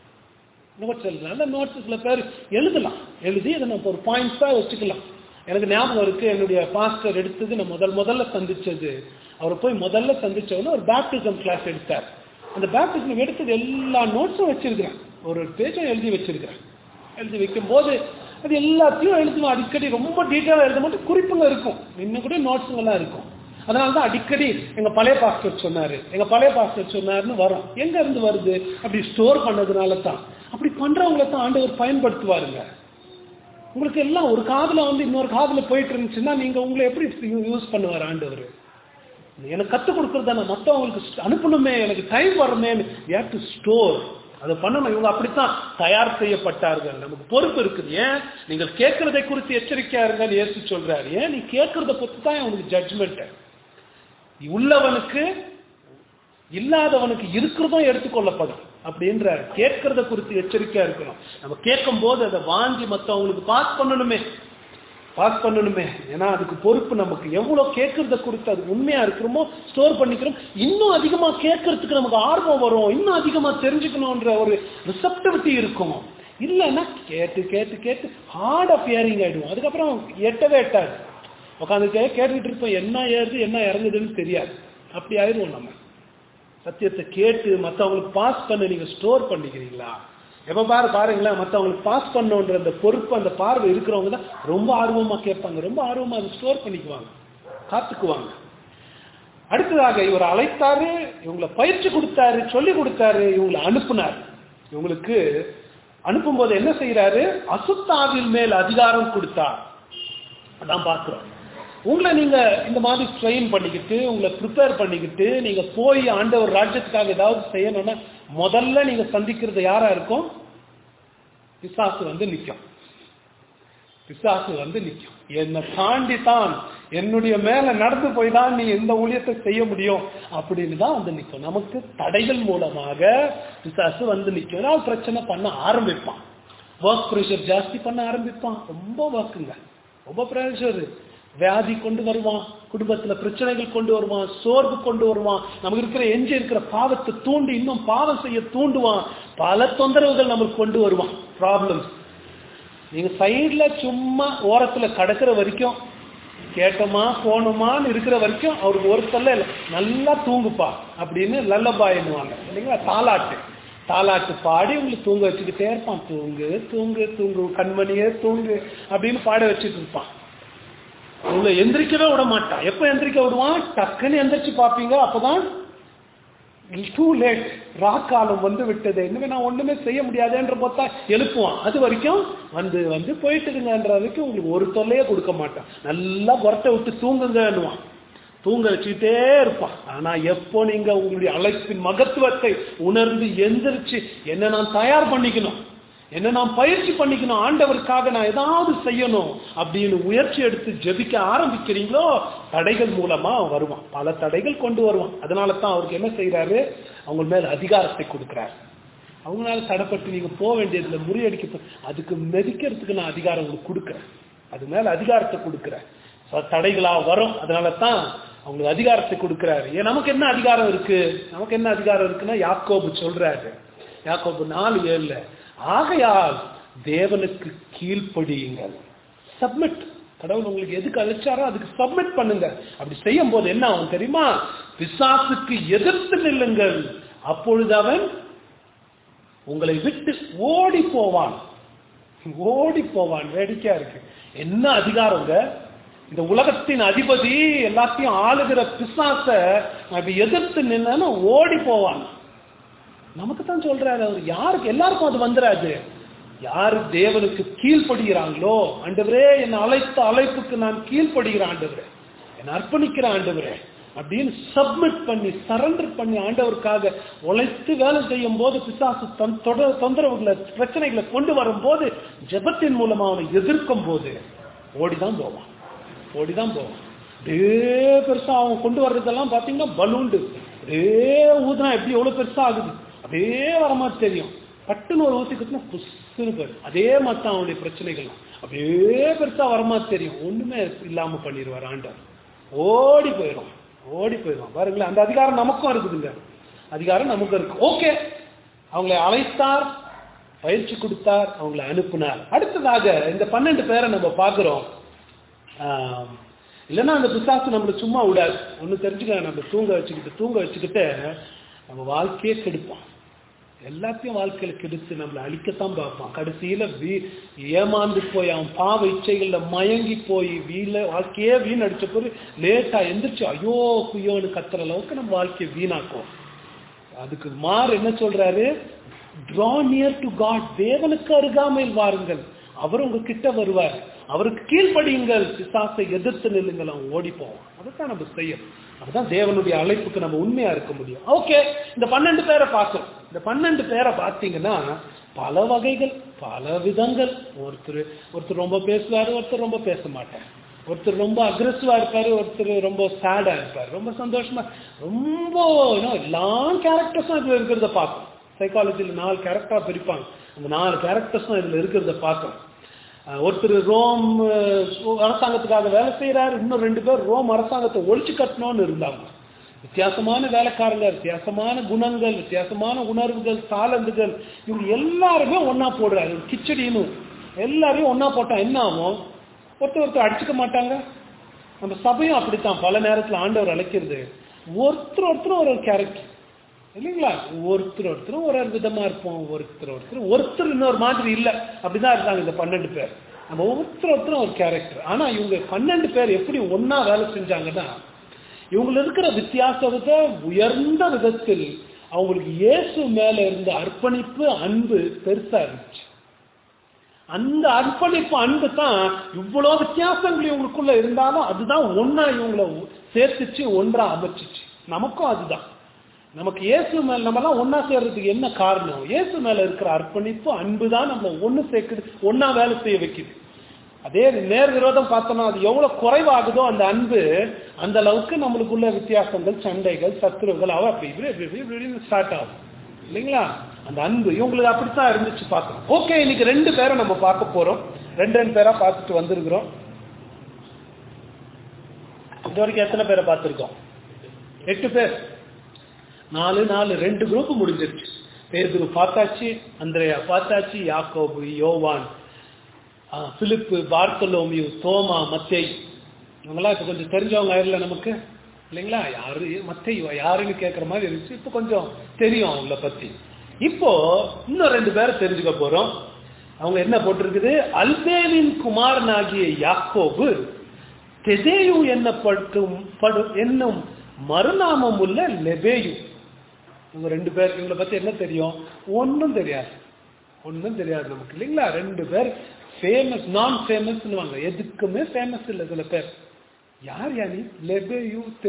நோட்ஸ் எழுதலாம் அந்த நோட்ஸ் சில பேர் எழுதலாம் எழுதி அதை நம்ம ஒரு பாயிண்ட்ஸாக வச்சுக்கலாம் எனக்கு ஞாபகம் இருக்கு என்னுடைய பாஸ்டர் எடுத்தது நான் முதல் முதல்ல சந்திச்சது அவர் போய் முதல்ல சந்திச்சவொன்னே ஒரு பேப்டிசம் கிளாஸ் எடுத்தார் அந்த பேப்டிசம் எடுத்தது எல்லா நோட்ஸும் வச்சிருக்கிறேன் ஒரு பேஜும் எழுதி வச்சிருக்கிறேன் எழுதி வைக்கும்போது அது எல்லாத்தையும் எழுதுவோம் அடிக்கடி ரொம்ப டீட்டெயிலாக எழுத மட்டும் குறிப்புங்க இருக்கும் இன்னும் கூட நோட்ஸுங்கெல்லாம் இருக்கும் அதனால தான் அடிக்கடி எங்க பழைய பாஸ்டர் சொன்னாரு எங்க பழைய பாஸ்டர் சொன்னாருன்னு வரும் எங்க இருந்து வருது அப்படி ஸ்டோர் பண்ணதுனால தான் அப்படி பண்றவங்களை தான் ஆண்டவர் பயன்படுத்துவாருங்க உங்களுக்கு எல்லாம் ஒரு காதுல வந்து இன்னொரு காதுல போயிட்டு இருந்துச்சுன்னா நீங்க உங்களை எப்படி யூஸ் பண்ணுவார் ஆண்டவர் எனக்கு கற்றுக் கொடுக்கறது தானே மற்றவங்களுக்கு அனுப்பணுமே எனக்கு டைம் வரணுமே ஏட் டு ஸ்டோர் அதை பண்ணணும் இவங்க அப்படித்தான் தயார் செய்யப்பட்டார்கள் நமக்கு பொறுப்பு இருக்குது ஏன் நீங்கள் கேட்கறதை குறித்து எச்சரிக்கையா இருங்கன்னு இயேசு சொல்றாரு ஏன் நீ கேட்கறத பொறுத்து தான் அவனுக்கு ஜட்ஜ்மெண்ட் உள்ளவனுக்கு இல்லாதவனுக்கு இருக்கிறதும் எடுத்துக்கொள்ளப்படும் அப்படின்ற கேட்கறத குறித்து எச்சரிக்கையா இருக்கணும் நம்ம கேட்கும் போது அதை வாங்கி மற்றவங்களுக்கு பாஸ் பண்ணணுமே பாஸ் பண்ணணுமே ஏன்னா அதுக்கு பொறுப்பு நமக்கு எவ்வளவு கேட்கறத குறித்து அது உண்மையா இருக்கிறோமோ ஸ்டோர் பண்ணிக்கிறோம் இன்னும் அதிகமா கேட்கறதுக்கு நமக்கு ஆர்வம் வரும் இன்னும் அதிகமா தெரிஞ்சுக்கணுன்ற ஒரு ரிசப்டிவிட்டி இருக்கும் இல்லைன்னா கேட்டு கேட்டு கேட்டு ஹார்ட் ஆஃப் ஹியரிங் ஆயிடும் அதுக்கப்புறம் எட்டவே எட்டாது உட்காந்து கேட்டுக்கிட்டு இருப்போம் என்ன ஏறுது என்ன இறங்குதுன்னு தெரியாது அப்படி ஆயிடுவோம் நம்ம சத்தியத்தை கேட்டு மற்றவங்களுக்கு பாஸ் பண்ண நீங்க ஸ்டோர் பண்ணிக்கிறீங்களா எப்ப பாரு பாருங்களேன் மற்றவங்களுக்கு பாஸ் பண்ணோன்ற அந்த பொறுப்பு அந்த பார்வை இருக்கிறவங்க தான் ரொம்ப ஆர்வமா கேட்பாங்க ரொம்ப ஆர்வமா அதை ஸ்டோர் பண்ணிக்குவாங்க காத்துக்குவாங்க அடுத்ததாக இவர் அழைத்தாரு இவங்களை பயிற்சி கொடுத்தாரு சொல்லி கொடுத்தாரு இவங்களை அனுப்புனார் இவங்களுக்கு அனுப்பும்போது என்ன செய்யறாரு அசுத்தாவின் மேல் அதிகாரம் கொடுத்தார் அதான் பார்க்கிறோம் உங்களை நீங்க இந்த மாதிரி ட்ரெயின் பண்ணிக்கிட்டு உங்களை ப்ரிப்பேர் பண்ணிக்கிட்டு நீங்க போய் ஆண்டவர் ராஜ்யத்துக்காக ஏதாவது செய்யணும்னா முதல்ல நீங்க சந்திக்கிறது யாரா இருக்கும் பிசாசு வந்து நிற்கும் பிசாசு வந்து நிற்கும் என்னை தாண்டி தான் என்னுடைய மேல நடந்து போய் தான் நீ இந்த ஊழியத்தை செய்ய முடியும் அப்படின்னு தான் வந்து நிற்கும் நமக்கு தடைகள் மூலமாக பிசாசு வந்து நிற்கும் ஏதாவது பிரச்சனை பண்ண ஆரம்பிப்பான் ஒர்க் ப்ரெஷர் ஜாஸ்தி பண்ண ஆரம்பிப்பான் ரொம்ப ஒர்க்குங்க ரொம்ப ப்ரெஷர் வியாதி கொண்டு வருவான் குடும்பத்துல பிரச்சனைகள் கொண்டு வருவான் சோர்வு கொண்டு வருவான் நமக்கு இருக்கிற எஞ்சி இருக்கிற பாவத்தை தூண்டி இன்னும் பாவம் செய்ய தூண்டுவான் பல தொந்தரவுகள் நமக்கு கொண்டு வருவான் ப்ராப்ளம்ஸ் நீங்க சைட்ல சும்மா ஓரத்துல கடக்கிற வரைக்கும் கேட்டோமா போனோமான்னு இருக்கிற வரைக்கும் அவருக்கு ஒரு சொல்ல இல்லை நல்லா தூங்குப்பா அப்படின்னு லல்லபாயின்னுவாங்க இல்லைங்களா தாலாட்டு தாலாட்டு பாடி உங்களுக்கு தூங்க வச்சுக்கிட்டே இருப்பான் தூங்கு தூங்கு தூங்கு கண்மணியே தூங்கு அப்படின்னு பாட வச்சுட்டு இருப்பான் உங்களை எந்திரிக்கவே விட மாட்டான் எப்ப எந்திரிக்க விடுவான் டக்குன்னு எந்திரிச்சு பார்ப்பீங்க அப்பதான் டூ லேட் ராக்காலம் வந்து விட்டது இனிமே நான் ஒண்ணுமே செய்ய முடியாதுன்ற போத்தா எழுப்புவான் அது வரைக்கும் வந்து வந்து போயிட்டுதுங்கன்ற வரைக்கும் உங்களுக்கு ஒரு தொல்லையே கொடுக்க மாட்டான் நல்லா புறத்தை விட்டு தூங்குங்கன்னுவான் தூங்க வச்சுக்கிட்டே இருப்பான் ஆனா எப்போ நீங்க உங்களுடைய அழைப்பின் மகத்துவத்தை உணர்ந்து எந்திரிச்சு என்ன நான் தயார் பண்ணிக்கணும் என்ன நான் பயிற்சி பண்ணிக்கணும் ஆண்டவருக்காக நான் ஏதாவது செய்யணும் அப்படின்னு முயற்சி எடுத்து ஜெபிக்க ஆரம்பிக்கிறீங்களோ தடைகள் மூலமா அவன் வருவான் பல தடைகள் கொண்டு வருவான் அதனால தான் அவருக்கு என்ன செய்யறாரு அவங்க மேல அதிகாரத்தை கொடுக்குறாரு அவங்களால தடைப்பட்டு நீங்க போக வேண்டியதுல முறியடிக்க அதுக்கு மெதிக்கிறதுக்கு நான் அதிகாரம் உங்களுக்கு கொடுக்குறேன் அது மேல அதிகாரத்தை கொடுக்குறேன் ச- தடைகளா வரும் அதனால தான் அவங்களுக்கு அதிகாரத்தை கொடுக்குறாரு ஏன் நமக்கு என்ன அதிகாரம் இருக்கு நமக்கு என்ன அதிகாரம் இருக்குன்னா யாக்கோபு சொல்றாரு யாக்கோபு நாலு ஏழுல ஆகையால் தேவனுக்கு கீழ்ப்படியுங்கள் சப்மிட் கடவுள் உங்களுக்கு எதுக்கு அழைச்சாரோ அதுக்கு சப்மிட் பண்ணுங்க அப்படி செய்யும் போது என்ன ஆகும் தெரியுமா பிசாசுக்கு எதிர்த்து நில்லுங்கள் அப்பொழுது அவன் உங்களை விட்டு ஓடி போவான் ஓடி போவான் வேடிக்கையா இருக்கு என்ன அதிகாரங்க இந்த உலகத்தின் அதிபதி எல்லாத்தையும் ஆளுகிற பிசாச அப்படி எதிர்த்து நின்னு ஓடி போவான் நமக்கு தான் சொல்றாரு அவர் யாருக்கு எல்லாருக்கும் அது வந்துராது யாரு தேவனுக்கு கீழ்ப்படுகிறாங்களோ ஆண்டவரே என்னை அழைத்த அழைப்புக்கு நான் கீழ்ப்படுகிறேன் ஆண்டவரே என்னை அர்ப்பணிக்கிற ஆண்டவரே அப்படின்னு சப்மிட் பண்ணி சரண்டர் பண்ணி ஆண்டவருக்காக உழைத்து வேலை செய்யும் போது பிசாசு தன் தொட- தொந்தரவுகளை பிரச்சனைகளை கொண்டு வரும்போது ஜெபத்தின் மூலமா அவனை எதிர்க்கும் போது ஓடிதான் போவான் ஓடிதான் போவான் அப்படியே பெருசா அவன் கொண்டு வர்றதெல்லாம் பாத்தீங்கன்னா பலூண்டு அப்படியே ஊதுனா எப்படி எவ்வளவு பெருசா ஆகுது அப்படியே வர மாதிரி தெரியும் பட்டுன்னு ஒரு ஊத்தி குத்துனா புஷ்னு போயிடும் அதே மாதிரி தான் அவனுடைய பிரச்சனைகள் அப்படியே பெருசா வர மாதிரி தெரியும் ஒண்ணுமே இல்லாம பண்ணிடுவார் ஆண்டவர் ஓடி போயிடும் ஓடி போயிடும் பாருங்களேன் அந்த அதிகாரம் நமக்கும் இருக்குதுங்க அதிகாரம் நமக்கும் இருக்கு ஓகே அவங்களை அழைத்தார் பயிற்சி கொடுத்தார் அவங்களை அனுப்புனார் அடுத்ததாக இந்த பன்னெண்டு பேரை நம்ம பார்க்கிறோம் ஆம், இல்லைன்னா அந்த பிசாசு நம்மளை சும்மா விடாது ஒண்ணு தெரிஞ்சுக்க நம்ம தூங்க வச்சுக்கிட்டு தூங்க வச்சுக்கிட்டு நம்ம வாழ்க்கையே கெடுப்பான் எல்லாத்தையும் வாழ்க்கையில கெடுத்து நம்மளை அழிக்கத்தான் பார்ப்பான் கடைசியில வீ ஏமாந்து போய் அவன் பாவ இச்சைகள்ல மயங்கி போய் வீல வாழ்க்கையே வீணடிச்ச பிறகு லேட்டா எந்திரிச்சு ஐயோ குயோன்னு கத்துற அளவுக்கு நம்ம வாழ்க்கையை வீணாக்கும் அதுக்கு மார் என்ன சொல்றாரு draw நியர் டு காட் தேவனுக்கு அருகாமையில் வாருங்கள் அவர் உங்க கிட்ட வருவார் அவருக்கு கீழ்ப்படியுங்கள் பிசாசை எதிர்த்து நில்லுங்கள் அவன் ஓடி போவான் அதைத்தான் நம்ம செய்யணும் அதுதான் தேவனுடைய அழைப்புக்கு நம்ம உண்மையா இருக்க முடியும் ஓகே இந்த பன்னெண்டு பேரை பார்க்கிறோம் இந்த பன்னெண்டு பேரை பார்த்தீங்கன்னா பல வகைகள் பல விதங்கள் ஒருத்தர் ஒருத்தர் ரொம்ப பேசுவாரு ஒருத்தர் ரொம்ப பேச மாட்டார் ஒருத்தர் ரொம்ப அக்ரெசிவா இருப்பாரு ஒருத்தர் ரொம்ப சேடா இருப்பாரு ரொம்ப சந்தோஷமா ரொம்ப you know, எல்லா கேரக்டர்ஸும் இதுல இருக்கிறத பார்க்கும் சைக்காலஜில நாலு கேரக்டரா பிரிப்பாங்க அந்த நாலு கேரக்டர்ஸும் இதுல இருக்கிறத பார்க்கும் அஹ் ஒருத்தர் ரோம் அஹ், அரசாங்கத்துக்காக வேலை செய்யறாரு இன்னும் ரெண்டு பேர் ரோம் அரசாங்கத்தை ஒழிச்சு கட்டணும்னு இருந்தாங்க வித்தியாசமான வேலைக்காரங்க வித்தியாசமான குணங்கள் வித்தியாசமான உணர்வுகள் தாளந்துகள் இவங்க எல்லாருமே ஒண்ணா போடுறாரு கிச்சடின்னு எல்லாரையும் ஒண்ணா போட்டா என்ன ஆகும் ஒருத்தர் ஒருத்தர் அடிச்சுக்க மாட்டாங்க நம்ம சபையும் அப்படித்தான் பல நேரத்துல ஆண்டவர் அழைக்கிறது ஒருத்தர் ஒருத்தர் ஒரு ஒரு கேரக்டர் இல்லைங்களா ஒருத்தர் ஒருத்தர் ஒரு ஒரு விதமா இருப்போம் ஒருத்தர் ஒருத்தர் ஒருத்தர் இன்னொரு மாதிரி இல்ல அப்படிதான் இருந்தாங்க இந்த பன்னெண்டு பேர் நம்ம ஒருத்தர் ஒருத்தரும் ஒரு கேரக்டர் ஆனா இவங்க பன்னெண்டு பேர் எப்படி ஒண்ணா வேலை செஞ்சாங்கன்னா இவங்க இருக்கிற வித்தியாசத்தை உயர்ந்த விதத்தில் அவங்களுக்கு இயேசு மேல இருந்த அர்ப்பணிப்பு அன்பு பெருசா இருந்துச்சு அந்த அர்ப்பணிப்பு அன்பு தான் இவ்வளவு வித்தியாசங்கள் இவங்களுக்குள்ள இருந்தாலும் அதுதான் ஒன்னா இவங்களை சேர்த்துச்சு ஒன்றா அமைச்சிச்சு நமக்கும் அதுதான் நமக்கு இயேசு மேல நம்ம எல்லாம் ஒன்னா சேர்றதுக்கு என்ன காரணம் இயேசு மேல இருக்கிற அர்ப்பணிப்பு அன்பு தான் நம்மள ஒண்ணு சேர்க்குது ஒன்னா வேலை செய்ய வைக்குது அதே நேர் விரோதம் பார்த்தோம்னா அது எவ்வளவு குறைவாகுதோ அந்த அன்பு அந்த அளவுக்கு நம்மளுக்குள்ள வித்தியாசங்கள் சண்டைகள் சத்துருகள் அவ அப்படி இப்படி இப்படி இப்படி இப்படின்னு ஸ்டார்ட் ஆகும் இல்லைங்களா அந்த அன்பு இவங்களுக்கு அப்படித்தான் இருந்துச்சு பார்க்கணும் ஓகே இன்னைக்கு ரெண்டு பேரை நம்ம பார்க்க போறோம் ரெண்டு ரெண்டு பேரா பார்த்துட்டு வந்திருக்கிறோம் இது வரைக்கும் எத்தனை பேரை பார்த்திருக்கோம் எட்டு பேர் நாலு நாலு ரெண்டு குரூப் முடிஞ்சிருச்சு பேருக்கு பார்த்தாச்சு அந்திரையா பார்த்தாச்சு யாக்கோபு யோவான் ஆ, பிலிப்பு பார்த்தலோமியு தோமா மத்தை இவங்கெல்லாம் இப்ப கொஞ்சம் தெரிஞ்சவங்க ஆயிரல நமக்கு இல்லைங்களா யாரு மத்தை யாருன்னு கேட்குற மாதிரி இருந்துச்சு இப்போ கொஞ்சம் தெரியும் அவங்கள பத்தி இப்போ இன்னும் ரெண்டு பேரை தெரிஞ்சுக்க போறோம் அவங்க என்ன போட்டிருக்குது அல்பேவின் குமாரனாகிய யாக்கோபு தெதேயு என்னப்படும் படு என்னும் மறுநாமம் உள்ள லெபேயு இவங்க ரெண்டு பேர் இவங்களை பத்தி என்ன தெரியும் ஒன்றும் தெரியாது ஒன்றும் தெரியாது நமக்கு இல்லைங்களா ரெண்டு பேர் ஃபேமஸ் நான் ஃபேமஸ்னுவாங்க எதுக்குமே ஃபேமஸ் இல்லை சில பேர் யார் யானி லெபே யூத்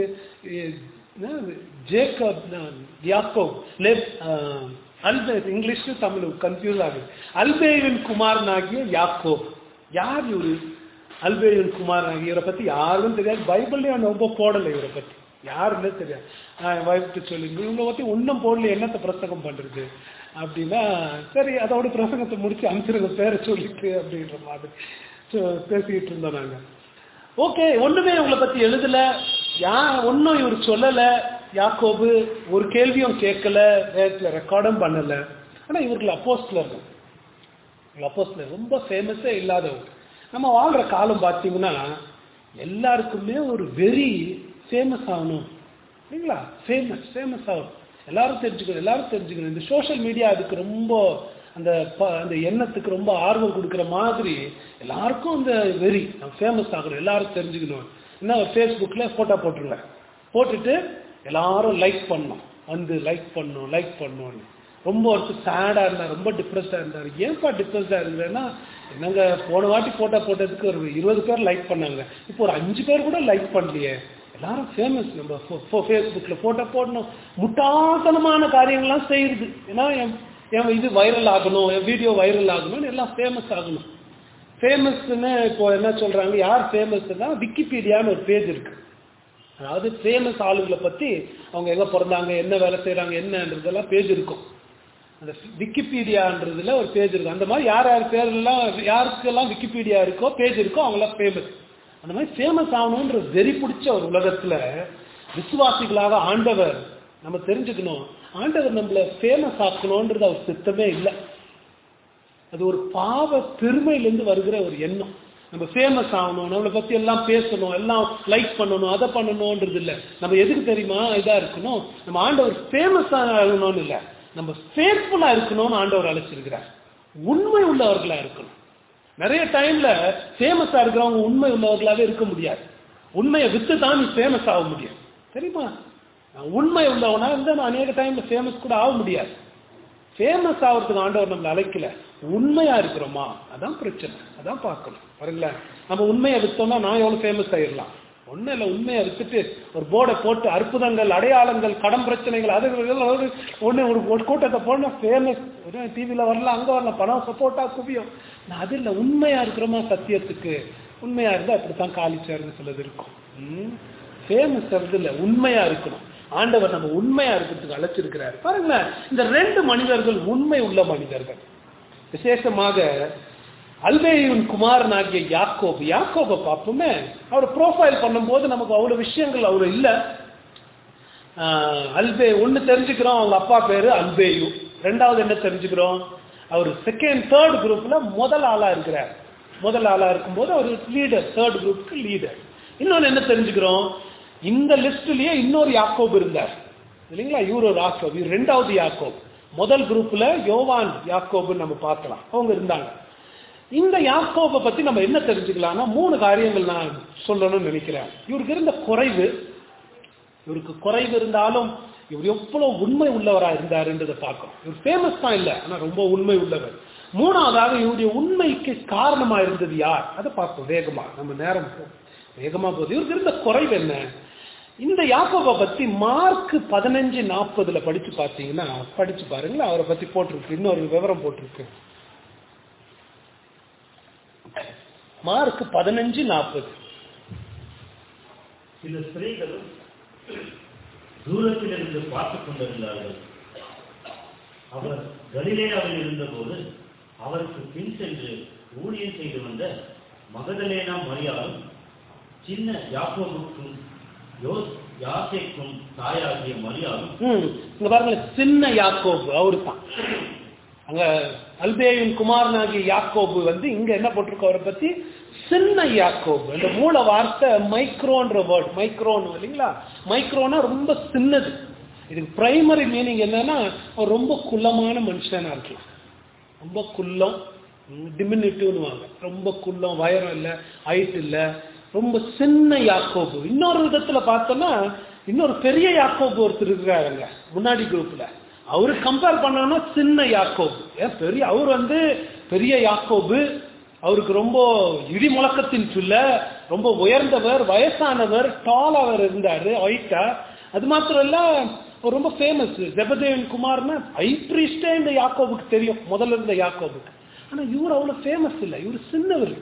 ஜேக்கப் யாக்கோப் லெப் அல்பே இங்கிலீஷ் தமிழ் கன்ஃபியூஸ் ஆகுது அல்பேவின் குமாரனாகிய யாக்கோப் யார் இவரு அல்பேவின் குமாரனாகிய இவரை பத்தி யாரும் தெரியாது பைபிள்லயும் ரொம்ப போடலை இவரை பத்தி யாருன்னே தெரியாது நான் வைஃப்ட்டு சொல்லி இவங்களை பத்தி ஒன்றும் போடல என்னத்தை பிரசங்கம் பண்றது அப்படின்னா சரி அதோட பிரசங்கத்தை முடிச்சு அனுப்பிச்சிருங்க பேரை சொல்லிட்டு அப்படின்ற மாதிரி So, பேசிக்கிட்டு இருந்தோம் நாங்க ஓகே ஒண்ணுமே உங்களை பத்தி எழுதல யா ஒன்னும் இவர் சொல்லல யாக்கோபு ஒரு கேள்வியும் கேட்கல வேதத்துல ரெக்கார்டும் பண்ணல ஆனா இவர்கள் அப்போஸ்லர் அப்போஸ்லர் ரொம்ப ஃபேமஸே இல்லாதவர் நம்ம வாழ்ற காலம் பார்த்தீங்கன்னா எல்லாருக்குமே ஒரு வெறி ஃபேமஸ் ஆகணும் இல்லைங்களா ஃபேமஸ் ஃபேமஸ் ஆகணும் எல்லாரும் தெரிஞ்சுக்கணும் எல்லாரும் தெரிஞ்சுக்கணும் இந்த சோஷியல் மீடியா அதுக்கு ரொம்ப அந்த ப- அந்த எண்ணத்துக்கு ரொம்ப ஆர்வம் கொடுக்குற மாதிரி எல்லாருக்கும் அந்த வெறி ஃபேமஸ் ஆகணும் எல்லாரும் தெரிஞ்சுக்கணும் என்ன ஃபேஸ்புக்கில் ஃபோட்டோ போட்டுருங்க போட்டுட்டு எல்லாரும் லைக் பண்ணணும் வந்து லைக் பண்ணணும் லைக் பண்ணணும்னு ரொம்ப ஒருத்தர் சேடாக இருந்தார் ரொம்ப டிப்ரெஸ்டாக இருந்தார் ஏன்ப்பா டிப்ரெஸ்டாக இருந்ததுன்னா என்னங்க போன வாட்டி ஃபோட்டோ போட்டதுக்கு ஒரு இருபது பேர் லைக் பண்ணாங்க இப்போ ஒரு அஞ்சு பேர் கூட லைக் பண்ணலையே எல்லாரும் ஃபேமஸ் நம்ம ஃபேஸ்புக்கில் ஃபோட்டோ போடணும் முட்டாள்தனமான காரியங்கள்லாம் செய்யுது ஏன்னா என் என் இது வைரல் ஆகணும் என் வீடியோ வைரல் ஆகணும்னு எல்லாம் ஃபேமஸ் ஆகணும் ஃபேமஸ்ன்னு இப்போ என்ன சொல்றாங்க யார் ஃபேமஸ்னா விக்கிபீடியான்னு ஒரு பேஜ் இருக்கு அதாவது ஃபேமஸ் ஆளுங்களை பத்தி அவங்க எங்க பிறந்தாங்க என்ன வேலை செய்றாங்க என்னன்றதெல்லாம் பேஜ் இருக்கும் அந்த விக்கிபீடியான்றதுல ஒரு பேஜ் இருக்கு அந்த மாதிரி யார் யார் பேர்லாம் யாருக்கெல்லாம் விக்கிபீடியா இருக்கோ பேஜ் இருக்கோ அவங்களாம் ஃபேமஸ் அந்த மாதிரி ஃபேமஸ் ஆகணுன்ற வெறி பிடிச்ச ஒரு உலகத்துல விசுவாசிகளாக ஆண்டவர் நம்ம தெரிஞ்சுக்கணும் ஆண்டவர் நம்மள ஃபேமஸ் ஆக்கணும்ன்றது அவர் சித்தமே இல்லை அது ஒரு பாவ பெருமையிலேருந்து வருகிற ஒரு எண்ணம் நம்ம ஃபேமஸ் ஆகணும் நம்மளை பத்தி எல்லாம் பேசணும் எல்லாம் லைக் பண்ணணும் அதை பண்ணணும்ன்றது இல்லை நம்ம எதுக்கு தெரியுமா இதா இருக்கணும் நம்ம ஆண்டவர் ஃபேமஸ் ஆகணும்னு இல்லை நம்ம ஃபேத்ஃபுல்லா இருக்கணும்னு ஆண்டவர் அழைச்சிருக்கிறார் உண்மை உள்ளவர்களா இருக்கணும் நிறைய டைம்ல ஃபேமஸா இருக்கிறவங்க உண்மை உள்ளவர்களாவே இருக்க முடியாது உண்மையை வித்து தான் நீ ஃபேமஸ் ஆக முடியும் தெரியுமா நான் உண்மை உள்ளவனா இருந்தா நான் அநேக டைம்ல ஃபேமஸ் கூட ஆக முடியாது ஃபேமஸ் ஆகிறதுக்கு ஆண்டவர் நம்மளை அழைக்கல உண்மையா இருக்கிறோமா அதான் பிரச்சனை அதான் பார்க்கணும் பாருங்களேன் நம்ம உண்மையை வித்தோம்னா நான் எவ்வளவு ஃபேமஸ் ஆயிடலாம் ஒன்றும் இல்லை உண்மையை வித்துட்டு ஒரு போர்டை போட்டு அற்புதங்கள் அடையாளங்கள் கடன் பிரச்சனைகள் அது ஒன்று ஒரு ஒரு கூட்டத்தை போடணும் ஃபேமஸ் டிவியில் வரலாம் அங்கே வரலாம் பணம் சப்போர்ட்டா குவியும் நான் அது இல்லை உண்மையா இருக்கிறோமா சத்தியத்துக்கு உண்மையா இருந்தால் அப்படித்தான் காலி சேர்ந்து சிலது இருக்கும் ஃபேமஸ் அது இல்லை உண்மையா இருக்கணும் ஆண்டவர் நம்ம உண்மையா இருக்கிறதுக்கு அழைச்சிருக்கிறார் பாருங்களேன் இந்த ரெண்டு மனிதர்கள் உண்மை உள்ள மனிதர்கள் விசேஷமாக அல்வேயின் குமாரன் ஆகிய யாக்கோப் யாக்கோபை பார்ப்போமே அவர் ப்ரோஃபைல் பண்ணும்போது நமக்கு அவ்வளவு விஷயங்கள் அவர் இல்லை அல்பே ஒன்று தெரிஞ்சுக்கிறோம் அவங்க அப்பா பேரு அல்பேயு ரெண்டாவது என்ன தெரிஞ்சுக்கிறோம் அவர் செகண்ட் தேர்ட் குரூப்ல முதல் ஆளா இருக்கிறார் முதல் ஆளா இருக்கும்போது அவர் லீடர் தேர்ட் குரூப்புக்கு லீடர் இன்னொன்று என்ன தெரிஞ்சுக்கிறோம் இந்த லிஸ்ட்லயே இன்னொரு யாக்கோப் இருந்தார் இல்லைங்களா இவர் ஒரு யாக்கோப் இவர் ரெண்டாவது யாக்கோப் முதல் குரூப்ல யோவான் யாக்கோபுன்னு நம்ம பார்க்கலாம் அவங்க இருந்தாங்க இந்த யாக்கோபை பத்தி நம்ம என்ன தெரிஞ்சுக்கலாம்னா மூணு காரியங்கள் நான் சொல்லணும்னு நினைக்கிறேன் இவருக்கு இருந்த குறைவு இவருக்கு குறைவு இருந்தாலும் இவர் எவ்வளவு உண்மை உள்ளவரா இருந்தாருன்றதை பார்க்கணும் இவர் ஃபேமஸ் தான் இல்லை ஆனா ரொம்ப உண்மை உள்ளவர் மூணாவதாக இவருடைய உண்மைக்கு காரணமா இருந்தது யார் அதை பார்ப்போம் வேகமா நம்ம நேரம் வேகமா போகுது இவருக்கு இருந்த குறைவு என்ன இந்த யாக்கோபை பத்தி மார்க் பதினஞ்சு நாற்பதுல படிச்சு பார்த்தீங்கன்னா படிச்சு பாருங்களேன் அவரை பத்தி போட்டிருக்கு இன்னொரு விவரம் போட்டிருக்கு மார்க் பதினஞ்சு நாற்பது சில ஸ்திரீகளும் தூரத்திலிருந்து பார்த்துக் கொண்டிருந்தார்கள் அவர் கலிலேயாவில் இருந்தபோது அவருக்கு பின் சென்று ஊழியம் செய்து வந்த மகதலேனா மரியாளும் சின்ன யாக்கோபுக்கும் யோஸ் யாசேக்கும் தாயாகிய மரியாளும் ம் இங்க பாருங்க சின்ன யாக்கோபு அவரு தான் அங்க அல்பேயின் குமாரனாகிய யாக்கோபு வந்து இங்க என்ன போட்டிருக்கோ அவரை பத்தி சின்ன யாக்கோபு அந்த மூல வார்த்தை மைக்ரோன்ற வேர்ட் மைக்ரோன்னு இல்லைங்களா மைக்ரோனா ரொம்ப சின்னது இதுக்கு பிரைமரி மீனிங் என்னன்னா அவர் ரொம்ப குள்ளமான மனுஷனா இருக்கலாம் ரொம்ப குள்ளம் டிமினிட்டிவ்னுவாங்க ரொம்ப குள்ளம் வயரம் இல்லை ஹைட் இல்லை ரொம்ப சின்ன யாக்கோபு இன்னொரு விதத்துல பார்த்தோம்னா இன்னொரு பெரிய யாக்கோபு ஒருத்தர் இருக்கிறாருங்க முன்னாடி குரூப்ல அவரு கம்பேர் பண்ணோம்னா சின்ன யாக்கோபு ஏன் பெரிய அவர் வந்து பெரிய யாக்கோபு அவருக்கு ரொம்ப இடி முழக்கத்தின் சொல்ல ரொம்ப உயர்ந்தவர் வயசானவர் டால் அவர் இருந்தாரு ஒயிட்டா அது மாத்திரம் இல்ல அவர் ரொம்ப ஃபேமஸ் ஜெபதேவன் குமார்னா ஐ பிரீஸ்டே இந்த யாக்கோபுக்கு தெரியும் முதல்ல இருந்த யாக்கோபுக்கு ஆனா இவர் அவ்வளவு ஃபேமஸ் இல்லை இவர் சின்னவர்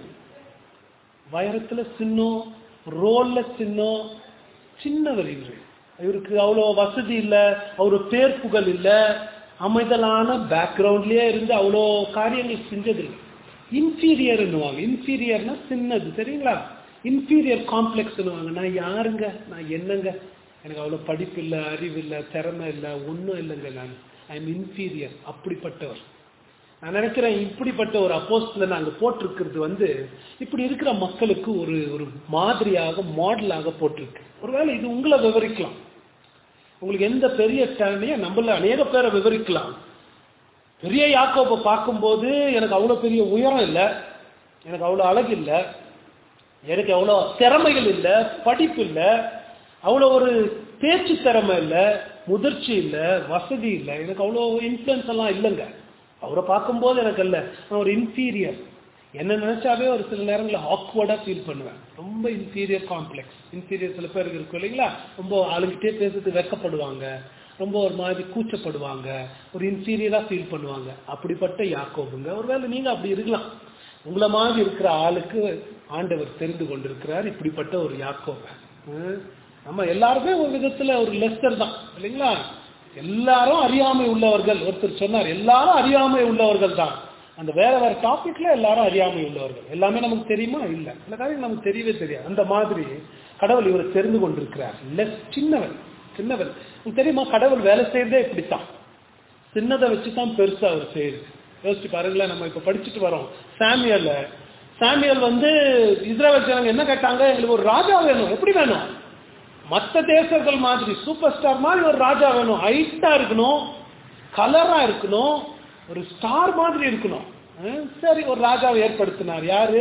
வயரத்துல சின்னம் ரோல்ல சின்னம் சின்னவர் இவரு இவருக்கு அவ்வளோ வசதி இல்ல அவரு பேர் புகழ் இல்ல அமைதலான பேக்ரவுண்ட்லயே இருந்து அவ்வளோ காரியங்கள் செஞ்சது இல்லை இன்ஃபீரியர்னுவாங்க இன்ஃபீரியர்னா சின்னது சரிங்களா இன்ஃபீரியர் காம்ப்ளெக்ஸ்னுவாங்க நான் யாருங்க நான் என்னங்க எனக்கு அவ்வளோ படிப்பு இல்லை அறிவு இல்லை திறமை இல்லை ஒன்றும் இல்லைங்க நான் ஐ எம் இன்ஃபீரியர் அப்படிப்பட்டவர் நான் நினைக்கிறேன் இப்படிப்பட்ட ஒரு அப்போஸ்ல நாங்க போட்டிருக்கிறது வந்து இப்படி இருக்கிற மக்களுக்கு ஒரு ஒரு மாதிரியாக மாடலாக போட்டிருக்கு ஒருவேளை இது உங்களை விவரிக்கலாம் உங்களுக்கு எந்த பெரிய திறமைய நம்மள அநேக பேரை விவரிக்கலாம் பெரிய யாக்கோப்பை பார்க்கும்போது எனக்கு அவ்வளோ பெரிய உயரம் இல்லை எனக்கு அவ்வளோ அழகு இல்லை எனக்கு அவ்வளோ திறமைகள் இல்லை படிப்பு இல்லை அவ்வளோ ஒரு பேச்சு திறமை இல்லை முதிர்ச்சி இல்லை வசதி இல்லை எனக்கு அவ்வளோ இன்ஃப்ளூயன்ஸ் எல்லாம் இல்லைங்க அவரை பார்க்கும்போது எனக்கு அல்ல நான் ஒரு இன்ஃபீரியர் என்ன நினைச்சாவே ஒரு சில நேரங்களில் ஆக்வர்டா ஃபீல் பண்ணுவேன் ரொம்ப இன்ஃபீரியர் காம்ப்ளெக்ஸ் இன்ஃபீரியர் சில பேருக்கு இருக்கும் இல்லைங்களா ரொம்ப ஆளுங்கிட்டே பேசுறது வெக்கப்படுவாங்க ரொம்ப ஒரு மாதிரி கூச்சப்படுவாங்க ஒரு இன்ஃபீரியரா ஃபீல் பண்ணுவாங்க அப்படிப்பட்ட யாக்கோபுங்க ஒருவேளை நீங்க அப்படி இருக்கலாம் உங்களை மாதிரி இருக்கிற ஆளுக்கு ஆண்டவர் தெரிந்து கொண்டிருக்கிறார் இப்படிப்பட்ட ஒரு யாக்கோப ஹம். நம்ம எல்லாருமே ஒரு விதத்துல ஒரு லெஸ்டர் தான் இல்லைங்களா எல்லாரும் அறியாமை உள்ளவர்கள் ஒருத்தர் சொன்னார் எல்லாரும் அறியாமை உள்ளவர்கள் தான் அந்த வேற வேற டாபிக்ல எல்லாரும் அறியாமை உள்ளவர்கள் எல்லாமே நமக்கு தெரியுமா இல்ல சில காரியங்கள் நமக்கு தெரியவே தெரியாது அந்த மாதிரி கடவுள் இவரை தெரிந்து கொண்டிருக்கிறார் லெஸ் சின்னவன் சின்னவன் உங்களுக்கு தெரியுமா கடவுள் வேலை செய்யறதே இப்படித்தான் சின்னதை வச்சுதான் பெருசா அவர் செய்யுது யோசிச்சு பாருங்களேன் நம்ம இப்ப படிச்சுட்டு வரோம் சாமியல்ல சாமியல் வந்து இஸ்ரேல் ஜனங்க என்ன கேட்டாங்க எங்களுக்கு ஒரு ராஜா வேணும் எப்படி வேணும் மற்ற தேசங்கள் மாதிரி சூப்பர் ஸ்டார் மாதிரி ஒரு ராஜா வேணும் ஹைட்டா இருக்கணும் கலரா இருக்கணும் ஒரு ஸ்டார் மாதிரி இருக்கணும் அஹ் சரி ஒரு ராஜாவை ஏற்படுத்தினார் யாரு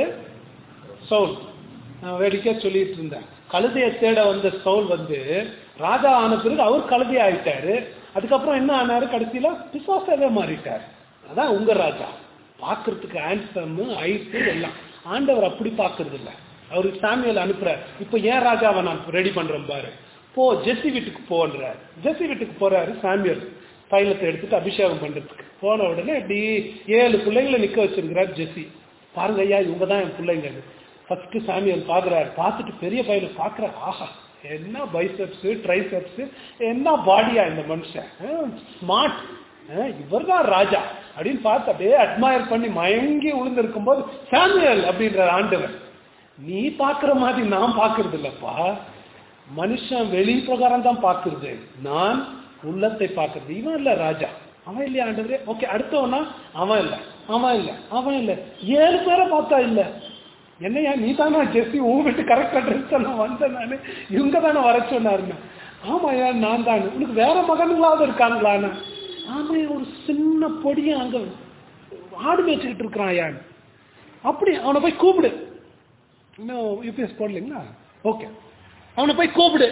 சவுல் நான் வேடிக்கையா சொல்லிட்டு இருந்தேன் கழுதையை தேட வந்த சவுல் வந்து ராஜா ஆன பிறகு அவர் கழுதை ஆயிட்டாரு அதுக்கப்புறம் என்ன ஆனாரு கடைசியில பிசாசாவே மாறிட்டார் அதான் உங்க ராஜா பார்க்கிறதுக்கு ஹேண்ட்ஸம் ஐட்டு எல்லாம் ஆண்டவர் அப்படி பார்க்கறது இல்ல அவருக்கு சாமியல் அனுப்புறார் இப்போ ஏன் ராஜாவை நான் ரெடி பண்றேன் பாரு போ ஜெஸ்ஸி வீட்டுக்கு போன்றார் ஜெஸ்ஸி வீட்டுக்கு போறாரு சாமியல் தைலத்தை எடுத்துட்டு அபிஷேகம் பண்றதுக்கு போன உடனே இப்படி ஏழு பிள்ளைங்களை நிக்க வச்சிருக்கிறார் ஜெஸ்ஸி பாருங்க ஐயா இவங்க தான் என் பிள்ளைங்க ஃபர்ஸ்ட் சாமியல் பாக்குறாரு பார்த்துட்டு பெரிய பையனை பாக்குறாரு ஆஹா என்ன பைசப்ஸ் ட்ரைசப்ஸ் என்ன பாடியா இந்த மனுஷன் ஸ்மார்ட் இவர் தான் ராஜா அப்படின்னு பார்த்து அப்படியே அட்மயர் பண்ணி மயங்கி விழுந்திருக்கும் போது சாமியல் அப்படின்ற ஆண்டவர் நீ பாக்குற மாதிரி நான் பாக்குறது இல்லப்பா மனுஷன் வெளி பிரகாரம் தான் பாக்குறது நான் உள்ளத்தை பாக்குறது இவன் இல்ல ராஜா அவன் இல்லையா ஆண்டவரே ஓகே அடுத்தவனா அவன் இல்ல அவன் இல்ல அவன் இல்ல ஏழு பேரை பார்த்தா இல்ல என்னையா நீ தானே ஜெஸ்ஸி உன் வீட்டு கரெக்ட் அட்ரஸ் நான் வந்தேன் நானு இவங்க தானே வர சொன்னாருன்னு ஆமாயா நான் தான் உனக்கு வேற மகன்களாவது இருக்காங்களான்னு ஆமா ஒரு சின்ன பொடியை அங்க ஆடு மேய்ச்சிக்கிட்டு இருக்கிறான் ஐயா அப்படி அவனை போய் கூப்பிடு இன்னும் யூபிஎஸ் போடலைங்களா ஓகே அவனை போய் கூப்பிடு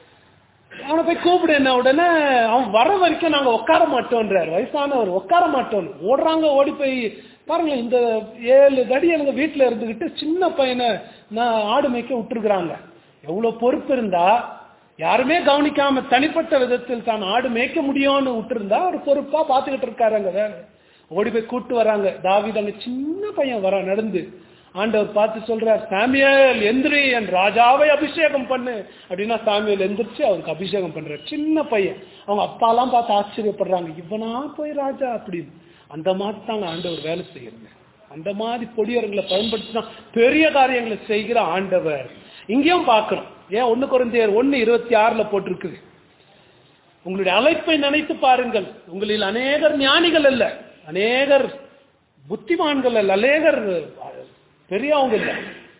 அவனை போய் கூப்பிடு என்ன உடனே அவன் வர வரைக்கும் நாங்க உட்கார மாட்டோன்றார் வயசானவர் உட்கார மாட்டோம் ஓடுறாங்க ஓடி போய் பாருங்க இந்த ஏழு தடி எனக்கு வீட்டுல இருந்துகிட்டு சின்ன பையனை நான் ஆடு மேய்க்க விட்டுருக்குறாங்க எவ்வளவு பொறுப்பு இருந்தா யாருமே கவனிக்காம தனிப்பட்ட விதத்தில் தான் ஆடு மேய்க்க முடியும்னு விட்டுருந்தா ஒரு பொறுப்பா பாத்துக்கிட்டு இருக்காரு அங்க வேலை ஓடி போய் கூட்டு வராங்க தாவித அங்க சின்ன பையன் வர நடந்து ஆண்டவர் பார்த்து சொல்றார் சாமியல் எந்திரி என் ராஜாவை அபிஷேகம் பண்ணு அப்படின்னா சாமியல் எந்திரிச்சு அவருக்கு அபிஷேகம் பண்றார் சின்ன பையன் அவங்க அப்பாலாம் பார்த்து ஆச்சரியப்படுறாங்க இவனா போய் ராஜா அப்படின்னு அந்த மாதிரி தாங்க ஆண்டவர் வேலை செய்யறது அந்த மாதிரி பொடியர்களை பயன்படுத்தினா பெரிய காரியங்களை செய்கிற ஆண்டவர் இங்கேயும் பார்க்கிறோம் ஏன் ஒண்ணு குறைந்தையர் ஒன்னு இருபத்தி ஆறுல போட்டிருக்குது உங்களுடைய அழைப்பை நினைத்து பாருங்கள் உங்களில் அநேகர் ஞானிகள் அல்ல அநேகர் புத்திமான்கள் அல்ல அநேகர் பெரியவங்க இல்ல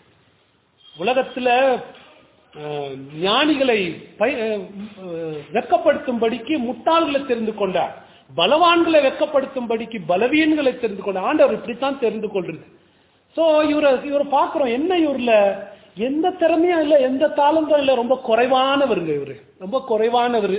உலகத்துல அஹ், ஞானிகளை பய- அஹ், வெட்கப்படுத்தும்படிக்கு முட்டாள்களை தெரிந்து கொண்டார் பலவான்களை வெட்கப்படுத்தும்படிக்கு பலவீன்களை தெரிந்து கொண்டார் ஆண்டவர் இப்படித்தான் தெரிந்து கொள்றது சோ இவரை இவரை பார்க்கிறோம் என்ன இவர்ல எந்த திறமையும் இல்லை எந்த தாளந்தும் இல்லை ரொம்ப குறைவானவருங்க இவரு ரொம்ப குறைவானவர்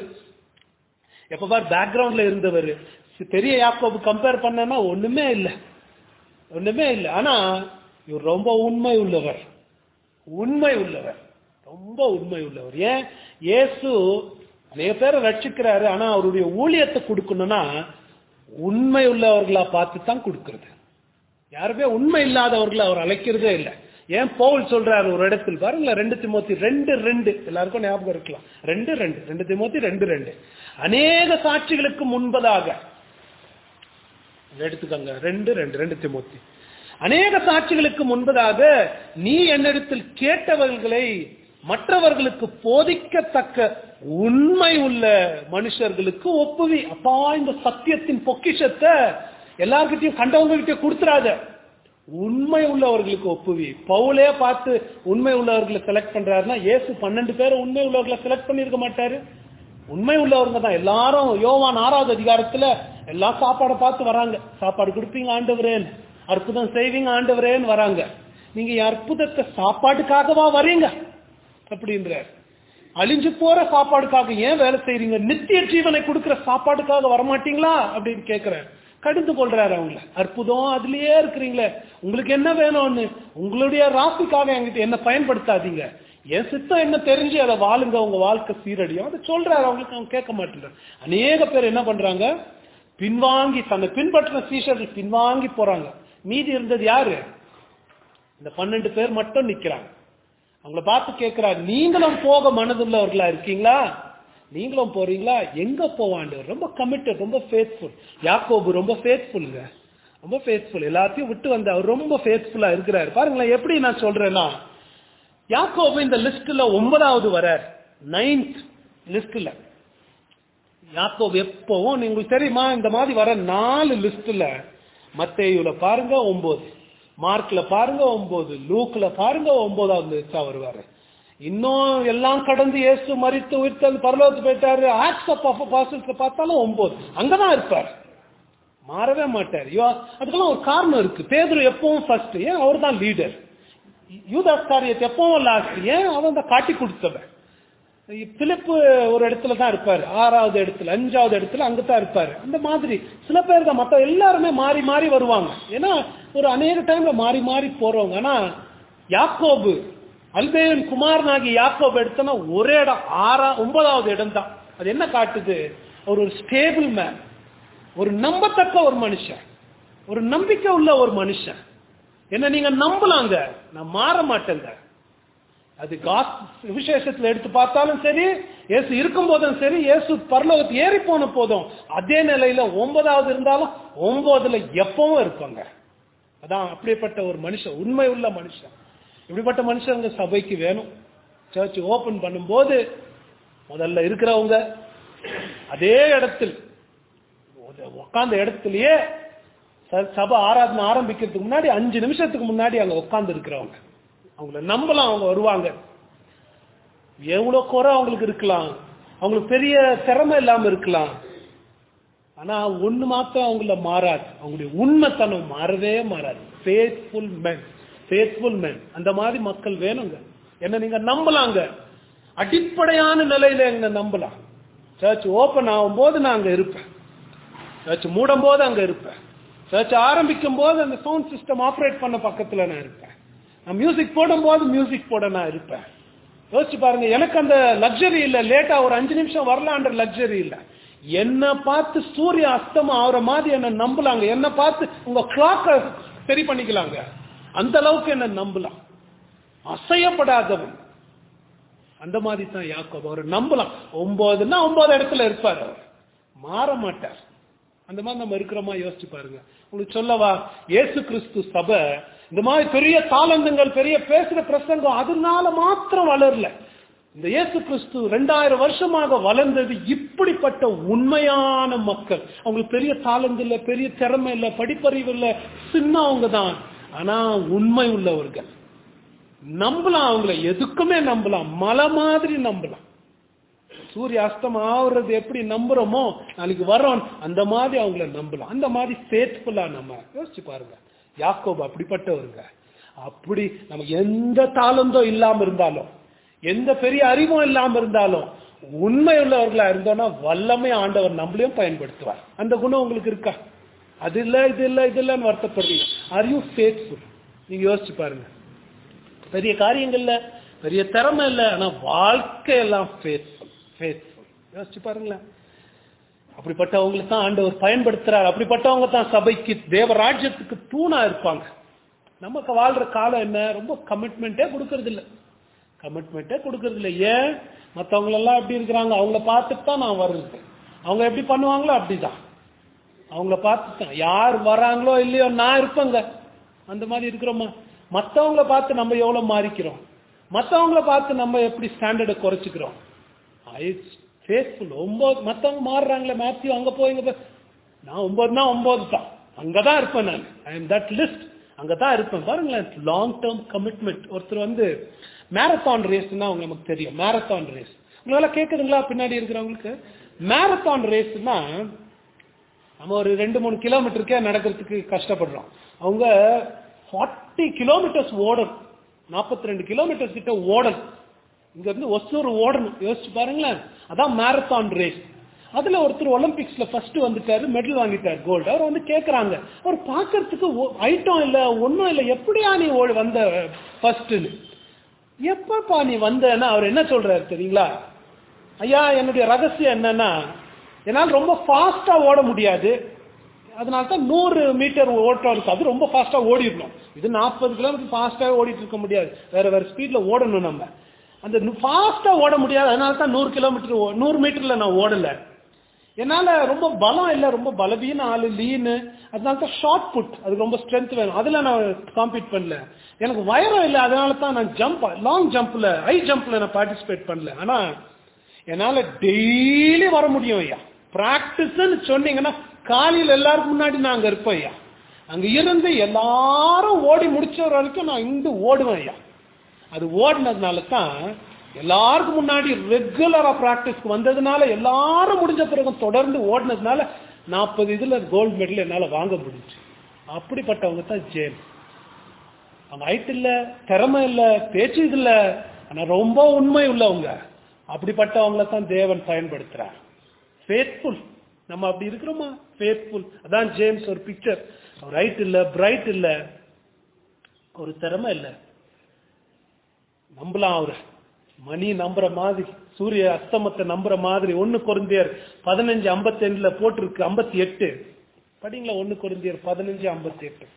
எப்ப பார் பேக்ரவுண்ட்ல இருந்தவர் பெரிய யாக்கோபு கம்பேர் பண்ணனா ஒண்ணுமே இல்லை ஒண்ணுமே இல்லை ஆனா இவர் ரொம்ப உண்மை உள்ளவர் உண்மை உள்ளவர் ரொம்ப உண்மை உள்ளவர் ஏன் இயேசு நிறைய பேரை ரட்சிக்கிறாரு ஆனா அவருடைய ஊழியத்தை கொடுக்கணும்னா உண்மை உள்ளவர்களா பார்த்து தான் கொடுக்கிறது யாருமே உண்மை இல்லாதவர்களை அவர் அழைக்கிறதே இல்லை ஏன் பவுல் சொல்றாரு ஒரு இடத்தில் பாருங்களேன் ரெண்டு திமோத்தி ரெண்டு ரெண்டு எல்லாருக்கும் ஞாபகம் இருக்கலாம் ரெண்டு ரெண்டு ரெண்டு திமோத்தி ரெண்டு ரெண்டு அநேக சாட்சிகளுக்கு முன்பதாக எடுத்துக்கோங்க ரெண்டு ரெண்டு ரெண்டு திமோத்தி அநேக சாட்சிகளுக்கு முன்பதாக நீ என்னிடத்தில் கேட்டவர்களை மற்றவர்களுக்கு போதிக்கத்தக்க உண்மை உள்ள மனுஷர்களுக்கு ஒப்புவி அப்பா இந்த சத்தியத்தின் பொக்கிஷத்தை எல்லார்கிட்டயும் கண்டவங்க கிட்ட கொடுத்துறாத உண்மை உள்ளவர்களுக்கு ஒப்புவி பவுலே பார்த்து உண்மை உள்ளவர்களை செலக்ட் பண்றாருன்னா இயேசு பன்னெண்டு பேரை உண்மை உள்ளவர்களை செலக்ட் பண்ணிருக்க மாட்டாரு உண்மை உள்ளவங்க தான் எல்லாரும் யோவான் ஆறாவது அதிகாரத்துல எல்லா சாப்பாடை பார்த்து வராங்க சாப்பாடு கொடுப்பீங்க ஆண்டவரேன்னு அற்புதம் செய்வீங்க ஆண்டவரேன்னு வராங்க நீங்க என் அற்புதத்தை சாப்பாட்டுக்காகவா வரீங்க அப்படின்றார் அழிஞ்சு போற சாப்பாடுக்காக ஏன் வேலை செய்றீங்க நித்திய ஜீவனை கொடுக்கிற சாப்பாடுக்காக வரமாட்டீங்களா அப்படின்னு கேட்கிறார் கடிந்து கொள்றாரு அவங்கள அற்புதம் அதுலயே இருக்கிறீங்களே உங்களுக்கு என்ன வேணும்னு உங்களுடைய ராசிக்காக என்கிட்ட என்ன பயன்படுத்தாதீங்க என் சித்தம் என்ன தெரிஞ்சு அதை வாழுங்க உங்க வாழ்க்கை சீரடியும் அதை சொல்றாரு அவங்களுக்கு அவங்க கேட்க மாட்டேங்கிறார் அநேக பேர் என்ன பண்றாங்க பின்வாங்கி தன்னை பின்பற்றின சீஷர்கள் பின்வாங்கி போறாங்க மீதி இருந்தது யாரு இந்த பன்னெண்டு பேர் மட்டும் நிக்கிறாங்க அவங்கள பார்த்து கேட்கிறார் நீங்களும் போக மனதுள்ளவர்களா இருக்கீங்களா நீங்களும் போறீங்களா எங்க போவாண்டவர் ரொம்ப கமிட்டட் ரொம்ப ஃபேத்ஃபுல் யாக்கோபு ரொம்ப ஃபேத்ஃபுல்ங்க ரொம்ப ஃபேத்ஃபுல் எல்லாத்தையும் விட்டு வந்து அவர் ரொம்ப ஃபேத்ஃபுல்லா இருக்கிறாரு பாருங்களேன் எப்படி நான் சொல்றேன்னா யாக்கோபு இந்த லிஸ்ட்ல ஒன்பதாவது வரார் நைன்த் லிஸ்ட்ல யாக்கோபு எப்பவும் உங்களுக்கு தெரியுமா இந்த மாதிரி வர நாலு லிஸ்ட்ல மத்தேயுல பாருங்க ஒன்பது மார்க்ல பாருங்க ஒன்பது லூக்ல பாருங்க ஒன்பதாவது லிஸ்டா வருவாரு இன்னும் எல்லாம் கடந்து இயேசு மறித்து உயிர்த்தல் பரலோகத்து போயிட்டாரு ஆக்ஸ் ஆஃப் அப்பாசல்ஸ்ல பார்த்தாலும் ஒன்பது அங்கதான் இருப்பார் மாறவே மாட்டார் யோ அதுக்கெல்லாம் ஒரு காரணம் இருக்கு பேதுரு எப்பவும் ஃபர்ஸ்ட் ஏன் அவர் தான் லீடர் யூதாஸ் காரியத்தை எப்பவும் லாஸ்ட் ஏன் அவன் தான் காட்டி கொடுத்தவன் பிலிப்பு ஒரு இடத்துல தான் இருப்பாரு ஆறாவது இடத்துல அஞ்சாவது இடத்துல அங்கதான் இருப்பாரு அந்த மாதிரி சில பேர் தான் மத்த எல்லாருமே மாறி மாறி வருவாங்க ஏன்னா ஒரு அநேக டைம்ல மாறி மாறி போறவங்க ஆனா யாக்கோபு அல்பேயன் குமாரனாகி யாக்கோபு எடுத்தனா ஒரே இடம் ஆறா ஒன்பதாவது இடம் தான் அது என்ன காட்டுது அவர் ஒரு ஸ்டேபிள் மேன் ஒரு நம்பத்தக்க ஒரு மனுஷன் ஒரு நம்பிக்கை உள்ள ஒரு மனுஷன் என்ன நீங்க நம்பலாங்க நான் மாற மாட்டேங்க அது காஸ் விசேஷத்துல எடுத்து பார்த்தாலும் சரி இயேசு இருக்கும் போதும் சரி இயேசு பரலோகத்து ஏறி போன போதும் அதே நிலையில ஒன்பதாவது இருந்தாலும் ஒன்பதுல எப்பவும் இருப்பாங்க அதான் அப்படிப்பட்ட ஒரு மனுஷன் உண்மை உள்ள மனுஷன் இப்படிப்பட்ட மனுஷங்க சபைக்கு வேணும் சர்ச் ஓபன் பண்ணும்போது முதல்ல இருக்கிறவங்க அதே இடத்தில் உட்கார்ந்த இடத்துலயே சபை ஆராதனை ஆரம்பிக்கிறதுக்கு முன்னாடி அஞ்சு நிமிஷத்துக்கு முன்னாடி அங்க உட்கார்ந்து இருக்கிறவங்க அவங்கள நம்பலாம் அவங்க வருவாங்க எவ்வளவு குறை அவங்களுக்கு இருக்கலாம் அவங்களுக்கு பெரிய திறமை இல்லாம இருக்கலாம் ஆனா ஒண்ணு மாத்திரம் அவங்கள மாறாது அவங்களுடைய உண்மைத்தனம் மாறவே மாறாது ஃபேத்ஃபுல் மென் ஃபேத்ஃபுல் மென் அந்த மாதிரி மக்கள் வேணுங்க என்ன நீங்க நம்பலாங்க அடிப்படையான நிலையில எங்க நம்பலாம் சர்ச் ஓபன் ஆகும் போது நான் அங்க இருப்பேன் சர்ச் மூடும் போது அங்க இருப்பேன் சர்ச் ஆரம்பிக்கும் போது அந்த சவுண்ட் சிஸ்டம் ஆப்ரேட் பண்ண பக்கத்துல நான் இருப்பேன் நான் மியூசிக் போடும்போது மியூசிக் போட நான் இருப்பேன் யோசிச்சு பாருங்க எனக்கு அந்த லக்ஸரி இல்ல லேட்டா ஒரு அஞ்சு நிமிஷம் வரலான்ற லக்ஸரி இல்ல என்ன பார்த்து சூரிய அஸ்தமம் ஆகுற மாதிரி என்ன நம்பலாங்க என்ன பார்த்து உங்க கிளாக்க சரி பண்ணிக்கலாங்க அந்த அளவுக்கு என்ன நம்பலாம் அசையப்படாதவன் அந்த மாதிரி தான் யாக்கோப் அவர் நம்பலாம் ஒன்பதுன்னா ஒன்பது இடத்துல இருப்பார் அவர் மாற மாட்டார் அந்த மாதிரி நம்ம இருக்கிறோமா யோசிச்சு பாருங்க உங்களுக்கு சொல்லவா இயேசு கிறிஸ்து சபை இந்த மாதிரி பெரிய தாளந்தங்கள் பெரிய பேசுற பிரசங்கம் அதனால மாத்திரம் வளரல இந்த இயேசு கிறிஸ்து ரெண்டாயிரம் வருஷமாக வளர்ந்தது இப்படிப்பட்ட உண்மையான மக்கள் அவங்களுக்கு பெரிய தாளந்து இல்ல பெரிய திறமை இல்ல படிப்பறிவு இல்ல சின்னவங்க தான் ஆனா உண்மை உள்ளவர்கள் நம்பலாம் அவங்கள எதுக்குமே நம்பலாம் மலை மாதிரி நம்பலாம் சூரிய அஸ்தம் ஆகுறது எப்படி நம்புறோமோ நாளைக்கு வரோம் அந்த மாதிரி அவங்கள நம்பலாம் அந்த மாதிரி ஃபேத்ஃபுல்லா நம்ம யோசிச்சு பாருங்க யாக்கோபு அப்படிப்பட்டவருங்க அப்படி நமக்கு எந்த தாளந்தோ இல்லாம இருந்தாலும் எந்த பெரிய அறிவும் இல்லாம இருந்தாலும் உண்மை உள்ளவர்களா இருந்தோம்னா வல்லமை ஆண்டவர் நம்மளையும் பயன்படுத்துவார் அந்த குணம் உங்களுக்கு இருக்கா அது இல்ல இது இல்ல இது இல்லன்னு வருத்தப்படுறீங்க ஆர் யூ ஃபேத்ஃபுல் நீங்க யோசிச்சு பாருங்க பெரிய காரியங்கள்ல பெரிய திறமை இல்ல ஆனா வாழ்க்கை எல்லாம் ஃபேத்ஃபுல் ஃபேத்ஃபுல் யோசிச்சு பாருங்களேன் அப்படிப்பட்டவங்களுக்கு தான் ஆண்டவர் பயன்படுத்துறார் அப்படிப்பட்டவங்க தான் சபைக்கு தேவராஜ்யத்துக்கு தூணா இருப்பாங்க நமக்கு வாழ்ற காலம் என்ன ரொம்ப கமிட்மெண்ட்டே கொடுக்கறது இல்ல கமிட்மெண்ட்டே கொடுக்கறது இல்ல ஏன் மற்றவங்க எல்லாம் எப்படி இருக்கிறாங்க அவங்கள பார்த்துட்டு தான் நான் வர்றது அவங்க எப்படி பண்ணுவாங்களோ அப்படிதான் அவங்கள பார்த்து தான் யார் வராங்களோ இல்லையோ நான் இருப்பேங்க அந்த மாதிரி இருக்கிறோமா மற்றவங்கள பார்த்து நம்ம எவ்வளவு மாறிக்கிறோம் மற்றவங்கள பார்த்து நம்ம எப்படி ஸ்டாண்டர்டை குறைச்சிக்கிறோம் ஃபேஸ்ஃபுல் ஒன்பது மற்றவங்க மாறுறாங்களே மேத்யூ அங்க போய் இங்க போய் நான் ஒன்பதுனா ஒன்பது தான் அங்கதான் இருப்பேன் நான் ஐ எம் தட் லிஸ்ட் அங்கதான் இருப்பேன் பாருங்களேன் லாங் டேர்ம் கமிட்மெண்ட் ஒருத்தர் வந்து மேரத்தான் ரேஸ்னா அவங்க நமக்கு தெரியும் மேரத்தான் ரேஸ் உங்களால கேக்குதுங்களா பின்னாடி இருக்கிறவங்களுக்கு மேரத்தான் ரேஸ்னா நம்ம ஒரு ரெண்டு மூணு கிலோமீட்டருக்கே நடக்கிறதுக்கு கஷ்டப்படுறோம் அவங்க ஃபார்ட்டி கிலோமீட்டர்ஸ் ஓடணும் நாற்பத்தி ரெண்டு கிலோமீட்டர்ஸ் கிட்ட ஓடணும் இங்க இருந்து ஒசூர் ஓடணும் யோசிச்சு பாருங்களேன் அதான் மேரத்தான் ரேஸ் அதுல ஒருத்தர் ஒலிம்பிக்ஸ்ல ஃபர்ஸ்ட் வந்துட்டாரு மெடல் வாங்கிட்டாரு கோல்டு அவர் வந்து கேக்குறாங்க அவர் பாக்குறதுக்கு ஐட்டம் இல்ல ஒன்னும் இல்ல எப்படியா நீ ஓ- வந்த ஃபர்ஸ்ட்னு எப்பப்பா நீ வந்தன்னா அவர் என்ன சொல்றாரு தெரியுங்களா ஐயா என்னுடைய ரகசியம் என்னன்னா என்னால் ரொம்ப ஃபாஸ்டா ஓட முடியாது அதனால தான் நூறு மீட்டர் ஓட்டம் இருக்கு அது ரொம்ப ஃபாஸ்டா ஓடிடணும் இது நாற்பது கிலோமீட்டர் ஃபாஸ்டா ஓடிட்டு இருக்க முடியாது வேற வேற ஸ்பீட்ல ஓடணும் நம்ம அந்த ஃபாஸ்டா ஓட முடியாது அதனால தான் நூறு கிலோமீட்டர் நூறு மீட்டர்ல நான் ஓடல என்னால ரொம்ப பலம் இல்ல ரொம்ப பலவீன ஆளு லீனு அதனால தான் ஷார்ட் புட் அதுக்கு ரொம்ப ஸ்ட்ரென்த் வேணும் அதுல நான் காம்பீட் பண்ணல எனக்கு வயரம் இல்ல அதனால தான் நான் ஜம்ப் லாங் ஜம்ப்ல ஹை ஜம்ப்ல நான் பார்ட்டிசிபேட் பண்ணல ஆனா என்னால டெய்லி வர முடியும் ஐயா பிராக்டிஸ்ன்னு சொன்னீங்கன்னா காலையில் எல்லாருக்கும் முன்னாடி நான் அங்க இருப்பேன் ஐயா அங்க இருந்து எல்லாரும் ஓடி முடிச்ச வரைக்கும் நான் இங்க ஓடுவேன் ஐயா அது ஓடினதுனால தான் எல்லாருக்கும் முன்னாடி ரெகுலரா பிராக்டிஸ்க்கு வந்ததுனால எல்லாரும் முடிஞ்ச பிறகு தொடர்ந்து ஓடினதுனால நாற்பது இதுல கோல்டு மெடல் என்னால வாங்க முடிஞ்சு அப்படிப்பட்டவங்க தான் ஜேம் அவங்க ஹைட் இல்ல திறமை இல்ல பேச்சு இது இல்ல ஆனா ரொம்ப உண்மை உள்ளவங்க அப்படிப்பட்டவங்கள தான் தேவன் பயன்படுத்துறார் ஃபேத்ஃபுல் நம்ம அப்படி இருக்கிறோமா ஃபேத்ஃபுல் அதான் ஜேம்ஸ் ஒரு பிக்சர் அவர் ஹைட் இல்ல பிரைட் இல்ல ஒரு திறமை இல்ல நம்பலாம் அவரை மணி நம்புற மாதிரி சூரிய அஸ்தமத்தை நம்புற மாதிரி ஒன்னு குறைந்தியர் பதினஞ்சு ஐம்பத்தி ரெண்டுல போட்டிருக்கு ஐம்பத்தி எட்டு படிங்களா ஒன்னு குறைந்தியர் பதினஞ்சு ஐம்பத்தி எட்டு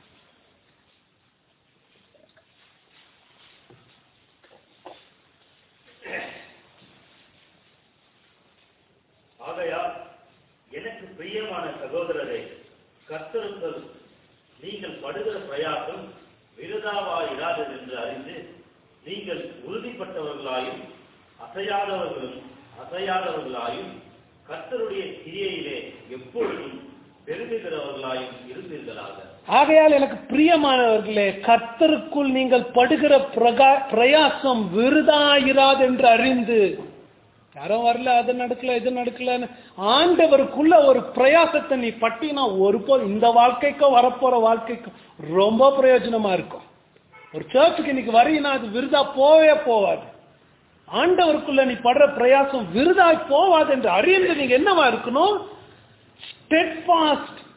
ஆகையால் எனக்கு பிரியமான சகோதரரே கர்த்தருக்குள் நீங்கள் படுகிற பிரயாசம் விருதாவாயிராதது என்று அறிந்து நீங்கள் உறுதிப்பட்டவர்களாயும் அசையாதவர்களும் அசையாதவர்களாயும் கர்த்தருடைய கிரியையிலே எப்பொழுதும் பெருகுகிறவர்களாயும் இருந்தீர்களாக ஆகையால் எனக்கு பிரியமானவர்களே கர்த்தருக்குள் நீங்கள் படுகிற பிரகா பிரயாசம் விருதாயிராது என்று அறிந்து யாரும் வரல அது நடக்கல இது நடக்கலன்னு ஆண்டவருக்குள்ள ஒரு பிரயாசத்தை நீ பட்டினா ஒரு போ இந்த வாழ்க்கைக்கும் வரப்போற வாழ்க்கைக்கும் ரொம்ப பிரயோஜனமா இருக்கும் ஒரு சர்ச்சுக்கு இன்னைக்கு வரீங்கன்னா அது விருதா போவே போவாது ஆண்டவருக்குள்ள நீ படுற பிரயாசம் விருதாய் போவாது என்று அறிந்து நீங்க என்னவா இருக்கணும் ஸ்டெட்ஃபாஸ்ட்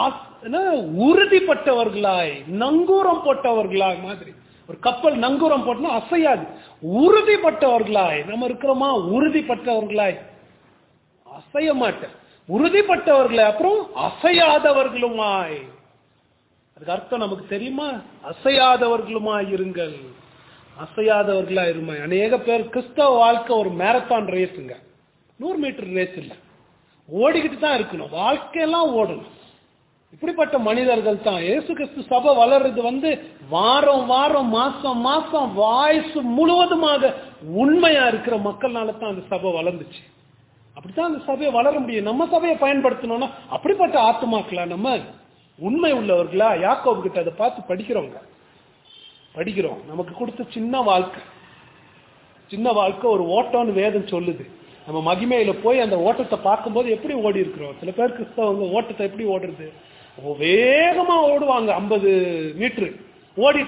உறுதிப்பட்டவர்களாய் நங்கூரம் போட்டவர்களாய் மாதிரி ஒரு கப்பல் நங்கூரம் போட்டா அசையாது உறுதிப்பட்டவர்களாய் நம்ம இருக்கிறோமா உறுதிப்பட்டவர்களாய் அசைய மாட்டேன் உறுதிப்பட்டவர்களாய் அப்புறம் அசையாதவர்களுமாய் அதுக்கு அர்த்தம் நமக்கு தெரியுமா அசையாதவர்களுமாய் இருங்கள் அசையாதவர்களா இருமா அநேக பேர் கிறிஸ்தவ வாழ்க்கை ஒரு மேரத்தான் ரேஸுங்க நூறு மீட்டர் ரேஸ் இல்லை ஓடிக்கிட்டு தான் இருக்கணும் வாழ்க்கையெல்லாம் ஓடணும் இப்படிப்பட்ட மனிதர்கள் தான் இயேசு கிறிஸ்து சபை வளர்றது வந்து வாரம் வாரம் மாசம் மாசம் வாய்ஸ் முழுவதுமாக உண்மையா இருக்கிற மக்கள்னால தான் அந்த சபை வளர்ந்துச்சு அப்படித்தான் அந்த சபையை வளர முடியும் நம்ம சபையை பயன்படுத்தணும்னா அப்படிப்பட்ட ஆத்மாக்களா நம்ம உண்மை உள்ளவர்களா யாக்கோபு கிட்ட அதை பார்த்து படிக்கிறவங்க படிக்கிறோம் நமக்கு கொடுத்த சின்ன வாழ்க்கை சின்ன வாழ்க்கை ஒரு ஓட்டம்னு வேதம் சொல்லுது நம்ம மகிமையில போய் அந்த ஓட்டத்தை பார்க்கும்போது எப்படி ஓடி இருக்கிறோம் சில பேர் கிறிஸ்தவங்க ஓட்டத்தை எப்படி ஓடுறது வேகமா ஓடுவாங்க ஐம்பது மீட்டரு ஓடிட்டு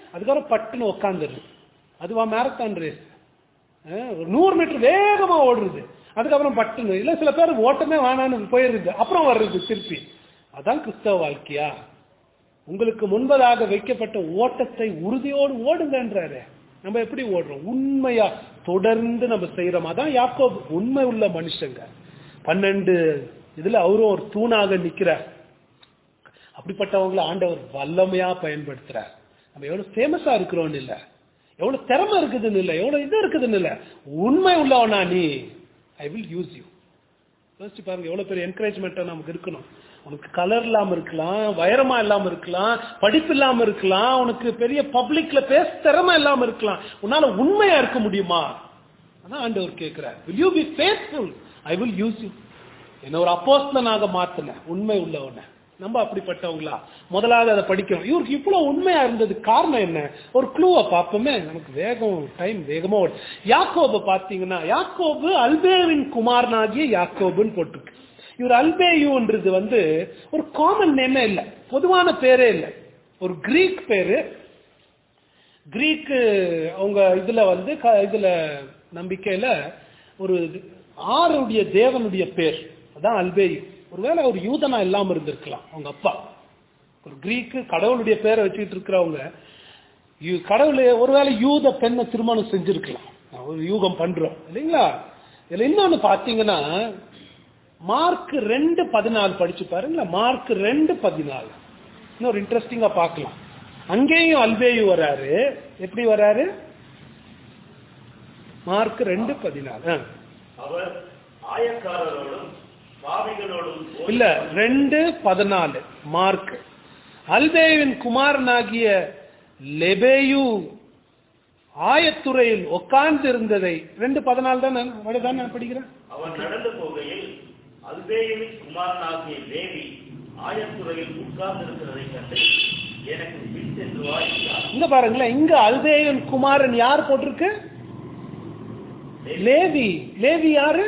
அதுக்கப்புறம் பட்டுன்னு உட்காந்துருது அதுவா மேரத்தான் ரேஸ் ஒரு நூறு மீட்டர் வேகமா ஓடுறது அதுக்கப்புறம் பட்டுன்னு இல்ல சில பேர் ஓட்டமே வேணான்னு போயிடுது அப்புறம் வர்றது திருப்பி அதான் கிறிஸ்தவ வாழ்க்கையா உங்களுக்கு முன்பதாக வைக்கப்பட்ட ஓட்டத்தை உறுதியோடு ஓடுங்கன்றாரு நம்ம எப்படி ஓடுறோம் உண்மையா தொடர்ந்து நம்ம செய்யறோம் அதான் யாக்கோப் உண்மை உள்ள மனுஷங்க பன்னெண்டு இதுல அவரும் ஒரு தூணாக நிக்கிறார் அப்படிப்பட்டவங்களை ஆண்டவர் வல்லமையா பயன்படுத்துறார் நம்ம எவ்வளவு ஃபேமஸா இருக்கிறோம்னு இல்ல எவ்வளவு திறமை இருக்குதுன்னு இல்ல எவ்வளவு இது இருக்குதுன்னு இல்ல உண்மை உள்ளவனா நீ ஐ வில் யூஸ் யூ யோசிச்சு பாருங்க எவ்வளவு பெரிய என்கரேஜ்மெண்ட்டா நமக்கு இருக்கணும் உனக்கு கலர் இல்லாம இருக்கலாம் வைரமா இல்லாம இருக்கலாம் படிப்பு இல்லாம இருக்கலாம் உனக்கு பெரிய பப்ளிக்ல பேச திறமை இல்லாம இருக்கலாம் உன்னால உண்மையா இருக்க முடியுமா அதான் ஆண்டவர் கேட்கிறார் will you be faithful I will use you என்ன ஒரு அப்போஸ்தலனாக மாத்தினேன் உண்மை உள்ளவன நம்ம அப்படிப்பட்டவங்களா முதலாவது அதை படிக்கிறோம் இவருக்கு இவ்வளவு உண்மையா இருந்தது காரணம் என்ன ஒரு க்ளூவை பார்ப்போமே நமக்கு வேகம் டைம் வேகமா ஓடும் யாக்கோபு பாத்தீங்கன்னா யாக்கோபு அல்பேவின் குமாரனாகிய யாக்கோபுன்னு போட்டிருக்கு இவர் அல்பேயுன்றது வந்து ஒரு காமன் நேமே இல்லை பொதுவான பேரே இல்லை ஒரு கிரீக் பேரு கிரீக்கு அவங்க இதுல வந்து க- இதுல நம்பிக்கையில ஒரு ஆறுடைய தேவனுடைய பேர் அதான் அல்பேயு ஒருவேளை ஒரு யூதனா இல்லாம இருந்திருக்கலாம் அவங்க அப்பா ஒரு கிரீக்கு கடவுளுடைய பேரை வச்சுக்கிட்டு இருக்கிறவங்க யூ- கடவுள் ஒருவேளை யூத பெண்ணை திருமணம் செஞ்சிருக்கலாம் ஒரு யூகம் பண்றோம் இல்லைங்களா இதுல இன்னொன்னு பாத்தீங்கன்னா மார்க் ரெண்டு பதினாலு படிச்சு பாருங்களா மார்க் ரெண்டு பதினாலு இன்னொரு இன்ட்ரெஸ்டிங்கா பார்க்கலாம் அங்கேயும் அல்பேயு வராரு எப்படி வராரு மார்க் ரெண்டு பதினாலு ஆ. அவர் ஆயக்காரரோடும் பாவிகளோடும் போர் இல்ல ரெண்டு பதினாலு மார்க் அல்பேயுவின் குமாரனாகிய லெபேயு ஆயத்துறையில் உட்கார்ந்து இருந்ததை ரெண்டு பதினாலு தான் நான் அப்படிதான் நான் படிக்கிறேன் அவன் நடந்து போகையில் அல்பேயுவின் குமாரனாகிய லேவி ஆயத்துறையில் உட்கார்ந்திருக்கிறதை கண்டு எனக்கு பின் சென்று வா என்றார். இங்க பாருங்களேன் இங்க அல்பேயுவின் குமாரன் யார் போட்டிருக்கு லேவி லேவி யாரு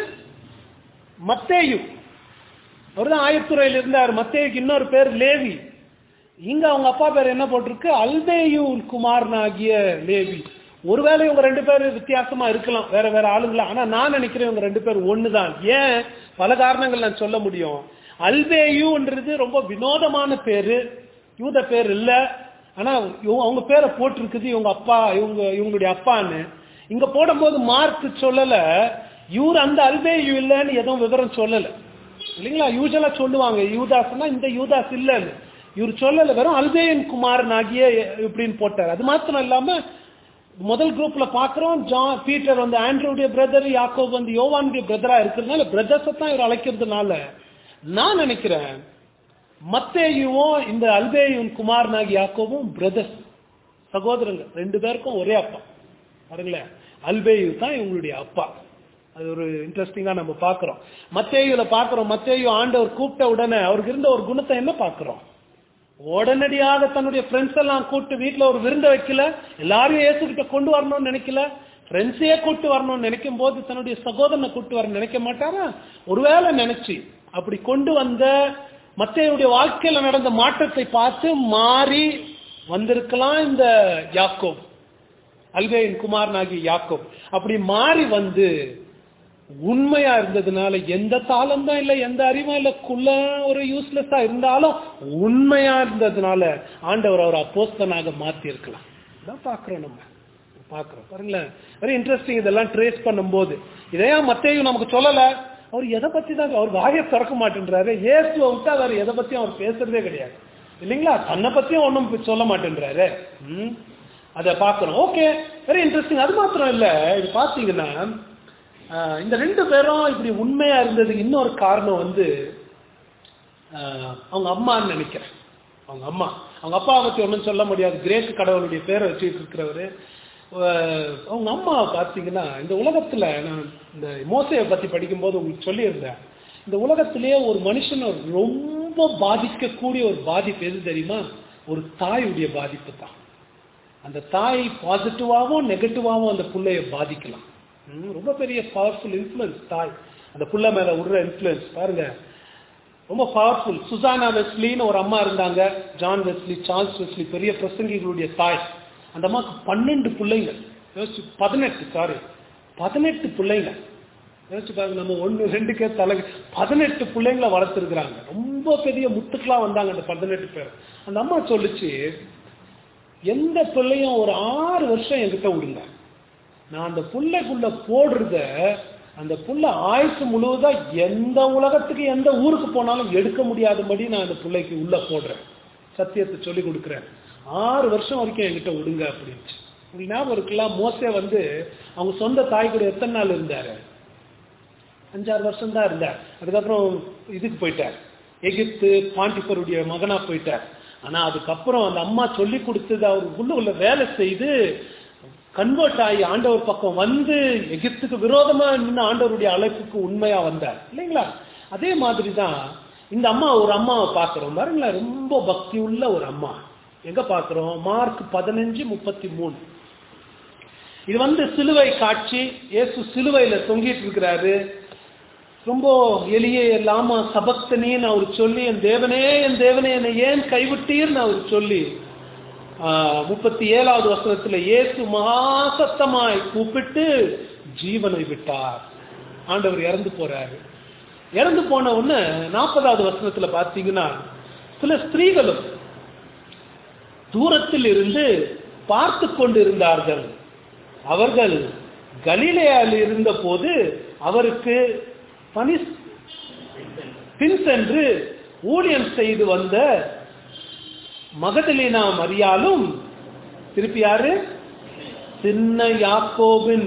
மத்தேயு அவர்தான் ஆயத்துறையில் இருந்தார் மத்தேயுக்கு இன்னொரு பேர் லேவி இங்க அவங்க அப்பா பேர் என்ன போட்டிருக்கு அல்பேயு குமாரனாகிய லேவி ஒருவேளை இவங்க ரெண்டு பேர் வித்தியாசமா இருக்கலாம் வேற வேற ஆளுங்களா ஆனா நான் நினைக்கிறேன் இவங்க ரெண்டு பேர் ஒண்ணுதான் ஏன் பல காரணங்கள் நான் சொல்ல முடியும் அல்பேயுன்றது ரொம்ப வினோதமான பேரு யூத பேர் இல்ல ஆனா இவங்க- அவங்க பேரை போட்டிருக்குது இவங்க அப்பா இவங்க இவங்களுடைய அப்பான்னு இங்க போடும்போது மார்க் சொல்லல இவர் அந்த அல்பேயு இல்லைன்னு எதுவும் விவரம் சொல்லல இல்லைங்களா யூஜுவலா சொல்லுவாங்க யூதாஸ்னா இந்த யூதாஸ் இல்லைன்னு இவர் சொல்லல வெறும் அல்பேயன் குமாரன் ஆகிய இப்படின்னு போட்டார் அது மாத்திரம் இல்லாம முதல் குரூப்ல பாக்குறோம் ஜான் பீட்டர் வந்து ஆண்ட்ரூடைய பிரதர் யாக்கோப் வந்து யோவானுடைய பிரதரா இருக்கிறதுனால பிரதர்ஸை தான் இவர் அழைக்கிறதுனால நான் நினைக்கிறேன் மத்தேயுவும் இந்த அல்பேயும் குமாரனாகி யாக்கோவும் பிரதர்ஸ் சகோதரங்க ரெண்டு பேருக்கும் ஒரே அப்பா பாருங்களேன் அல்பேயு தான் இவங்களுடைய அப்பா அது ஒரு இன்ட்ரெஸ்டிங்கா நம்ம பாக்குறோம் மத்தேயுல பாக்குறோம் மத்தேயு ஆண்டவர் கூப்பிட்ட உடனே அவருக்கு இருந்த ஒரு குணத்தை என்ன பாக்குறோம் உடனடியாக தன்னுடைய ஃப்ரெண்ட்ஸ் எல்லாம் கூப்பிட்டு வீட்டுல ஒரு விருந்த வைக்கல எல்லாரையும் இயேசுகிட்ட கொண்டு வரணும்னு நினைக்கல ஃப்ரெண்ட்ஸையே கூட்டு வரணும்னு நினைக்கும் போது தன்னுடைய சகோதரனை கூட்டு வர நினைக்க மாட்டாரா ஒருவேளை நினைச்சு அப்படி கொண்டு வந்த மத்தேயுடைய வாழ்க்கையில நடந்த மாற்றத்தை பார்த்து மாறி வந்திருக்கலாம் இந்த யாக்கோப் அல்பேயின் குமாரனாகி யாக்கோப் அப்படி மாறி வந்து உண்மையா இருந்ததுனால எந்த தாளம் தான் இல்ல எந்த அறிவும் இல்ல குள்ள ஒரு யூஸ்லெஸ்ஸா இருந்தாலும் உண்மையா இருந்ததுனால ஆண்டவர் அவர் அப்போஸ்தனாக மாத்தி இருக்கலாம் இதான் பாக்குறோம் நம்ம பாக்குறோம் பாருங்களேன் வெரி இன்ட்ரெஸ்டிங் இதெல்லாம் ட்ரேஸ் பண்ணும்போது இதையா மத்தேயும் நமக்கு சொல்லல அவர் எதை பத்தி தான் அவர் வாயை திறக்க மாட்டேன்றாரு இயேசுவை விட்டா வேற எதை பத்தியும் அவர் பேசுறதே கிடையாது இல்லைங்களா தன்னை பத்தியும் ஒன்றும் சொல்ல மாட்டேன்றாரு ம் அதை பார்க்கணும் ஓகே வெரி இன்ட்ரெஸ்டிங் அது மாத்திரம் இல்ல இது பாத்தீங்கன்னா ஆஹ், இந்த ரெண்டு பேரும் இப்படி உண்மையா இருந்ததுக்கு இன்னொரு காரணம் வந்து ஆஹ், அவங்க அம்மான்னு நினைக்கிறேன் அவங்க அம்மா அவங்க அப்பா பத்தி ஒன்றும் சொல்ல முடியாது கிரேக்கு கடவுளுடைய பேரை வச்சுட்டு இருக்கிறவரு ஆஹ், அவங்க அம்மா பார்த்தீங்கன்னா இந்த உலகத்துல நான் இந்த மோசையை பத்தி படிக்கும்போது உங்களுக்கு சொல்லியிருந்தேன் இந்த உலகத்திலேயே ஒரு மனுஷனை ரொம்ப பாதிக்கக்கூடிய ஒரு பாதிப்பு எது தெரியுமா ஒரு தாயுடைய பாதிப்பு தான் அந்த தாய் பாசிட்டிவாகவும் நெகட்டிவாகவும் அந்த புள்ளைய பாதிக்கலாம் ம், ரொம்ப பெரிய பவர்ஃபுல் இன்ஃப்ளூயன்ஸ் தாய் அந்த புள்ள மேல விடுற இன்ஃப்ளூயன்ஸ் பாருங்க ரொம்ப பவர்ஃபுல் சுசானா வெஸ்லின்னு ஒரு அம்மா இருந்தாங்க ஜான் வெஸ்லி சார்ல்ஸ் வெஸ்லி பெரிய பிரசங்கிகளுடைய தாய் அந்த அம்மாவுக்கு பன்னெண்டு பிள்ளைங்க யோசிச்சு பதினெட்டு சாரி பதினெட்டு பிள்ளைங்க யோசிச்சு பாருங்க நம்ம ஒன்று ரெண்டுக்கே தலை பதினெட்டு பிள்ளைங்களை வளர்த்துருக்குறாங்க ரொம்ப பெரிய முத்துக்கெல்லாம் வந்தாங்க அந்த பதினெட்டு பேர் அந்த அம்மா சொல்லுச்சு எந்த பிள்ளையும் ஒரு ஆறு வருஷம் என்கிட்ட விடுங்க நான் அந்த புள்ளைக்குள்ள போடுறத அந்த புள்ள ஆயுசு முழுவதா எந்த உலகத்துக்கு எந்த ஊருக்கு போனாலும் எடுக்க முடியாதபடி நான் அந்த பிள்ளைக்கு உள்ள போடுறேன் சத்தியத்தை சொல்லி கொடுக்குறேன் ஆறு வருஷம் வரைக்கும் என்கிட்ட விடுங்க அப்படின்னு உங்களுக்கு ஞாபகம் இருக்கலாம் மோசே வந்து அவங்க சொந்த தாய் கூட எத்தனை நாள் இருந்தாரு அஞ்சாறு வருஷம் தான் இருந்தார் அதுக்கப்புறம் இதுக்கு போயிட்டார் எகிப்து பாண்டிப்பருடைய மகனா போயிட்டார் ஆனா அதுக்கப்புறம் அந்த அம்மா சொல்லி கொடுத்தது அவர் உள்ள உள்ள வேலை செய்து கன்வெர்ட் ஆகி ஆண்டவர் பக்கம் வந்து எகிப்துக்கு விரோதமா நின்று ஆண்டவருடைய அழைப்புக்கு உண்மையா வந்தார் இல்லைங்களா அதே மாதிரி தான் இந்த அம்மா ஒரு அம்மாவை பார்க்கிறோம் பாருங்களேன் ரொம்ப பக்தி உள்ள ஒரு அம்மா எங்க பார்க்கிறோம் மார்க் பதினஞ்சு முப்பத்தி மூணு இது வந்து சிலுவை காட்சி இயேசு சிலுவையில தொங்கிட்டு இருக்கிறாரு ரொம்ப எளிய லாமா சபக்தனின்னு அவர் சொல்லி என் தேவனே என் தேவனே என்னை ஏன் கைவிட்டீர்னு அவர் சொல்லி ஆஹ், முப்பத்தி ஏழாவது வசனத்துல இயேசு மகாசத்தமாய் கூப்பிட்டு ஜீவனை விட்டார் ஆண்டவர் இறந்து போறாரு இறந்து போன உடனே நாற்பதாவது வசனத்துல பார்த்தீங்கன்னா சில ஸ்திரீகளும் தூரத்தில் இருந்து பார்த்து கொண்டிருந்தார்கள் அவர்கள் கலிலேயாவில் இருந்த போது அவருக்கு பணி பின் சென்று ஊழியம் செய்து வந்த மகதலினா மரியாலும் திருப்பி யாரு சின்ன யாக்கோபின்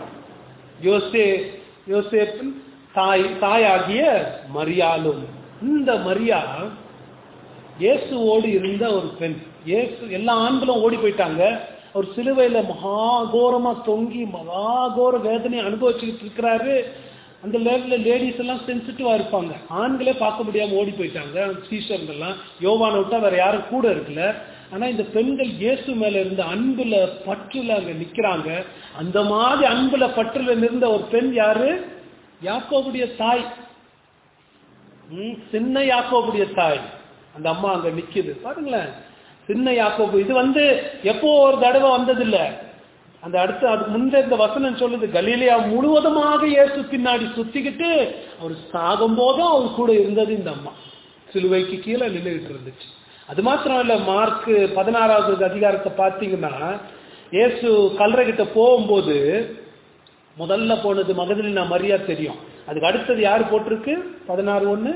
யோசே யோசேப்பின் தாய் தாயாகிய மரியாலும் இந்த மரியா இயேசுவோடு இருந்த ஒரு பெண் இயேசு எல்லா ஆண்களும் ஓடி போயிட்டாங்க அவர் சிலுவையில மகாகோரமா தொங்கி மகாகோர வேதனை அனுபவிச்சுக்கிட்டு இருக்கிறாரு அந்த லெவல்ல லேடிஸ் எல்லாம் சென்சிட்டிவா இருப்பாங்க ஆண்களே பார்க்க முடியாம ஓடி போயிட்டாங்க சீஷர்கள்லாம் யோவானை விட்டா வேற யாரும் கூட இருக்கல ஆனா இந்த பெண்கள் இயேசு மேல இருந்த அன்புல பற்றுல அங்க நிக்கிறாங்க அந்த மாதிரி அன்புல பற்றுல இருந்த ஒரு பெண் யாரு யாக்கோபுடைய தாய் ம், சின்ன யாக்கோபுடைய தாய் அந்த அம்மா அங்க நிக்குது பாருங்களேன் சின்ன யாக்கோபு இது வந்து எப்போ ஒரு தடவை வந்ததில்ல அந்த அடுத்து அதுக்கு முந்தைய இந்த வசனம் சொல்லுது கலீலியா முழுவதுமாக இயேசு பின்னாடி சுத்திக்கிட்டு அவர் சாகும் போதும் அவர் கூட இருந்தது இந்த அம்மா சிலுவைக்கு கீழே நின்றுகிட்டு இருந்துச்சு அது மாத்திரம் இல்ல மார்க் பதினாறாவது அதிகாரத்தை பார்த்தீங்கன்னா இயேசு கல்லறை கிட்ட போகும்போது முதல்ல போனது மகதலினா மரியா தெரியும் அதுக்கு அடுத்தது யார் போட்டிருக்கு பதினாறு ஒண்ணு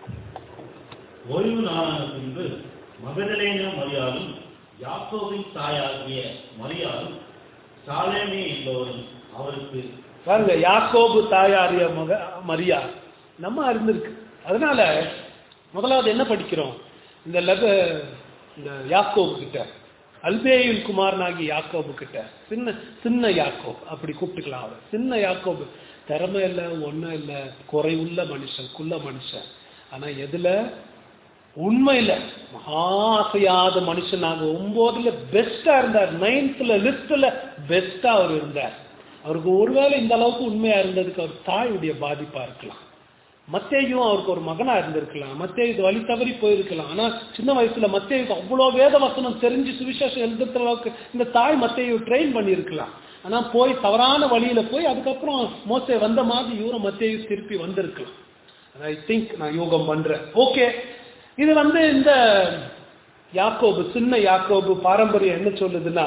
ஓய்வு நாளான பின்பு மகதலேன மரியாலும் யாக்கோவின் தாயாகிய மரியாலும் சாலேமே என்பவரும் அவருக்கு பாருங்க யாக்கோபு தாயாரிய மக மரியா நம்ம அறிந்திருக்கு அதனால முதலாவது என்ன படிக்கிறோம் இந்த லக இந்த யாக்கோபு கிட்ட அல்பேயுல் குமாரனாகி யாக்கோபு கிட்ட சின்ன சின்ன யாக்கோப் அப்படி கூப்பிட்டுக்கலாம் அவர் சின்ன யாக்கோபு திறமை இல்லை ஒன்றும் இல்லை குறைவுள்ள மனுஷன் குள்ள மனுஷன் ஆனா எதுல உண்மையில மகா ஆசையாத மனுஷனாக ஒன்பதுல பெஸ்டா இருந்தார் நைன்த்ல லிஸ்ட்ல பெஸ்டா அவர் இருந்தார் அவருக்கு ஒருவேளை இந்த அளவுக்கு உண்மையா இருந்ததுக்கு அவர் தாயுடைய பாதிப்பா இருக்கலாம் மத்தேயும் அவருக்கு ஒரு மகனா இருந்திருக்கலாம் மத்தேயுக்கு வழி தவறி போயிருக்கலாம் ஆனா சின்ன வயசுல மத்தேயுக்கு அவ்வளவு வேத வசனம் தெரிஞ்சு சுவிசேஷம் எழுதுற அளவுக்கு இந்த தாய் மத்தேயு ட்ரெயின் பண்ணியிருக்கலாம் ஆனா போய் தவறான வழியில போய் அதுக்கப்புறம் மோசே வந்த மாதிரி இவரும் மத்தேயு திருப்பி வந்திருக்கலாம் ஐ திங்க் நான் யோகம் பண்றேன் ஓகே இது வந்து இந்த யாக்கோபு சின்ன யாக்கோபு பாரம்பரியம் என்ன சொல்லுதுன்னா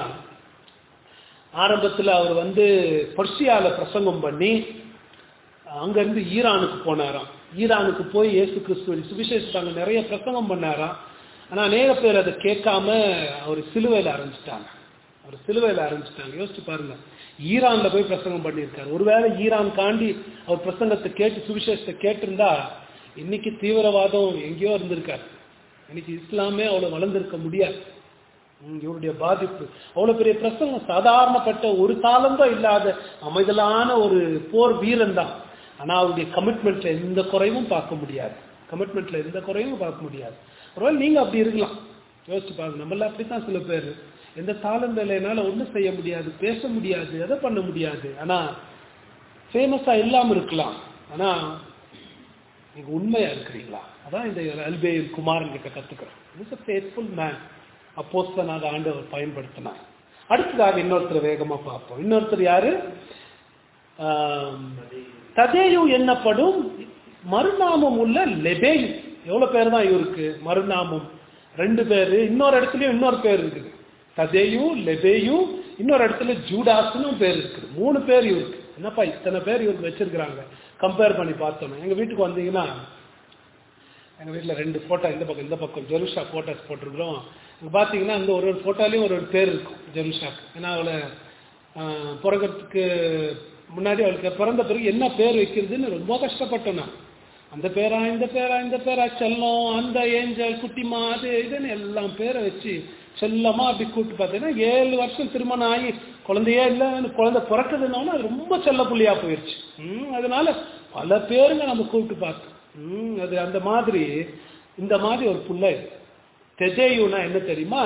ஆரம்பத்துல அவர் வந்து பர்ஷியால பிரசங்கம் பண்ணி அங்கிருந்து ஈரானுக்கு போனாராம் ஈரானுக்கு போய் இயேசு கிறிஸ்துவ சுவிசேஷத்தாங்க நிறைய பிரசங்கம் பண்ணாராம் ஆனா அநேக பேர் அதை கேட்காம அவர் சிலுவையில ஆரம்பிச்சிட்டாங்க அவர் சிலுவையில ஆரம்பிச்சிட்டாங்க யோசிச்சு பாருங்க ஈரான்ல போய் பிரசங்கம் பண்ணியிருக்காரு ஒருவேளை ஈரான் காண்டி அவர் பிரசங்கத்தை கேட்டு சுவிசேஷத்தை கேட்டிருந்தா இன்னைக்கு தீவிரவாதம் எங்கேயோ இருந்திருக்காரு இன்னைக்கு இஸ்லாமே அவ்வளவு வளர்ந்திருக்க முடியாது ம், இவருடைய பாதிப்பு அவ்வளவு பெரிய பிரசங்கம் சாதாரணப்பட்ட ஒரு தாளந்தம் இல்லாத அமைதலான ஒரு போர் வீரன் தான் ஆனா அவருடைய கமிட்மெண்ட்ல எந்த குறைவும் பார்க்க முடியாது கமிட்மெண்ட்ல எந்த குறைவும் பார்க்க முடியாது ஒருவேளை நீங்க அப்படி இருக்கலாம் யோசிச்சு பாருங்க நம்மள அப்படித்தான் சில பேர் எந்த தாளம் என்னால ஒண்ணும் செய்ய முடியாது பேச முடியாது எதை பண்ண முடியாது ஆனா ஃபேமஸா இல்லாம இருக்கலாம் ஆனா நீங்க உண்மையா இருக்கிறீங்களா அதான் இந்த அல்பேயில் குமாரன் கிட்ட கத்துக்கிறோம் இஸ் அ ஃபேத்ஃபுல் மேன் அப்போஸ்தனாக ஆண்டவர் பயன்படுத்தினார் அடுத்ததாக இன்னொருத்தர் வேகமா பார்ப்போம் இன்னொருத்தர் யாரு ஆம், ததேயு என்னப்படும் மறுநாமம் உள்ள லெபேயு எவ்வளவு பேர் தான் இவருக்கு மறுநாமம் ரெண்டு பேரு இன்னொரு இடத்துலயும் இன்னொரு பேர் இருக்குது ததேயு லெபேயு இன்னொரு இடத்துல ஜூடாஸ்னும் பேர் இருக்குது மூணு பேர் இவருக்கு என்னப்பா இத்தனை பேர் இவருக்கு வச்சிருக்கிறாங்க கம்பேர் பண்ணி பார்த்தோம் எங்க வீட்டுக்கு வந்தீங்கன்னா எங்கள் வீட்டில் ரெண்டு ஃபோட்டோ இந்த பக்கம் இந்த பக்கம் ஜெருஷா ஃபோட்டோஸ் போட்டிருக்கிறோம் அங்கே பார்த்தீங்கன்னா அந்த ஒரு ஒரு ஃபோட்டோலையும் ஒரு ஒரு பேர் இருக்கும் ஜெருஷாக்கு ஏன்னா அவளை ஆஹ், பிறக்கறதுக்கு முன்னாடி அவளுக்கு பிறந்த பிறகு என்ன பேர் வைக்கிறதுன்னு ரொம்ப கஷ்டப்பட்டேன் நான் அந்த பேரா இந்த பேரா இந்த பேரா செல்லம் அந்த ஏஞ்சல் குட்டிமா அது இதுன்னு எல்லாம் பேரை வச்சு செல்லமா அப்படி கூப்பிட்டு பார்த்தீங்கன்னா ஏழு வருஷம் திருமணம் ஆகி குழந்தையே இல்லை குழந்தை பிறக்குதுன்னா அது ரொம்ப செல்ல புள்ளியா போயிடுச்சு ம், அதனால பல பேருங்க நம்ம கூப்பிட்டு பார்த்தோம் ம், அது அந்த மாதிரி இந்த மாதிரி ஒரு புள்ள இது தெஜேயுனா என்ன தெரியுமா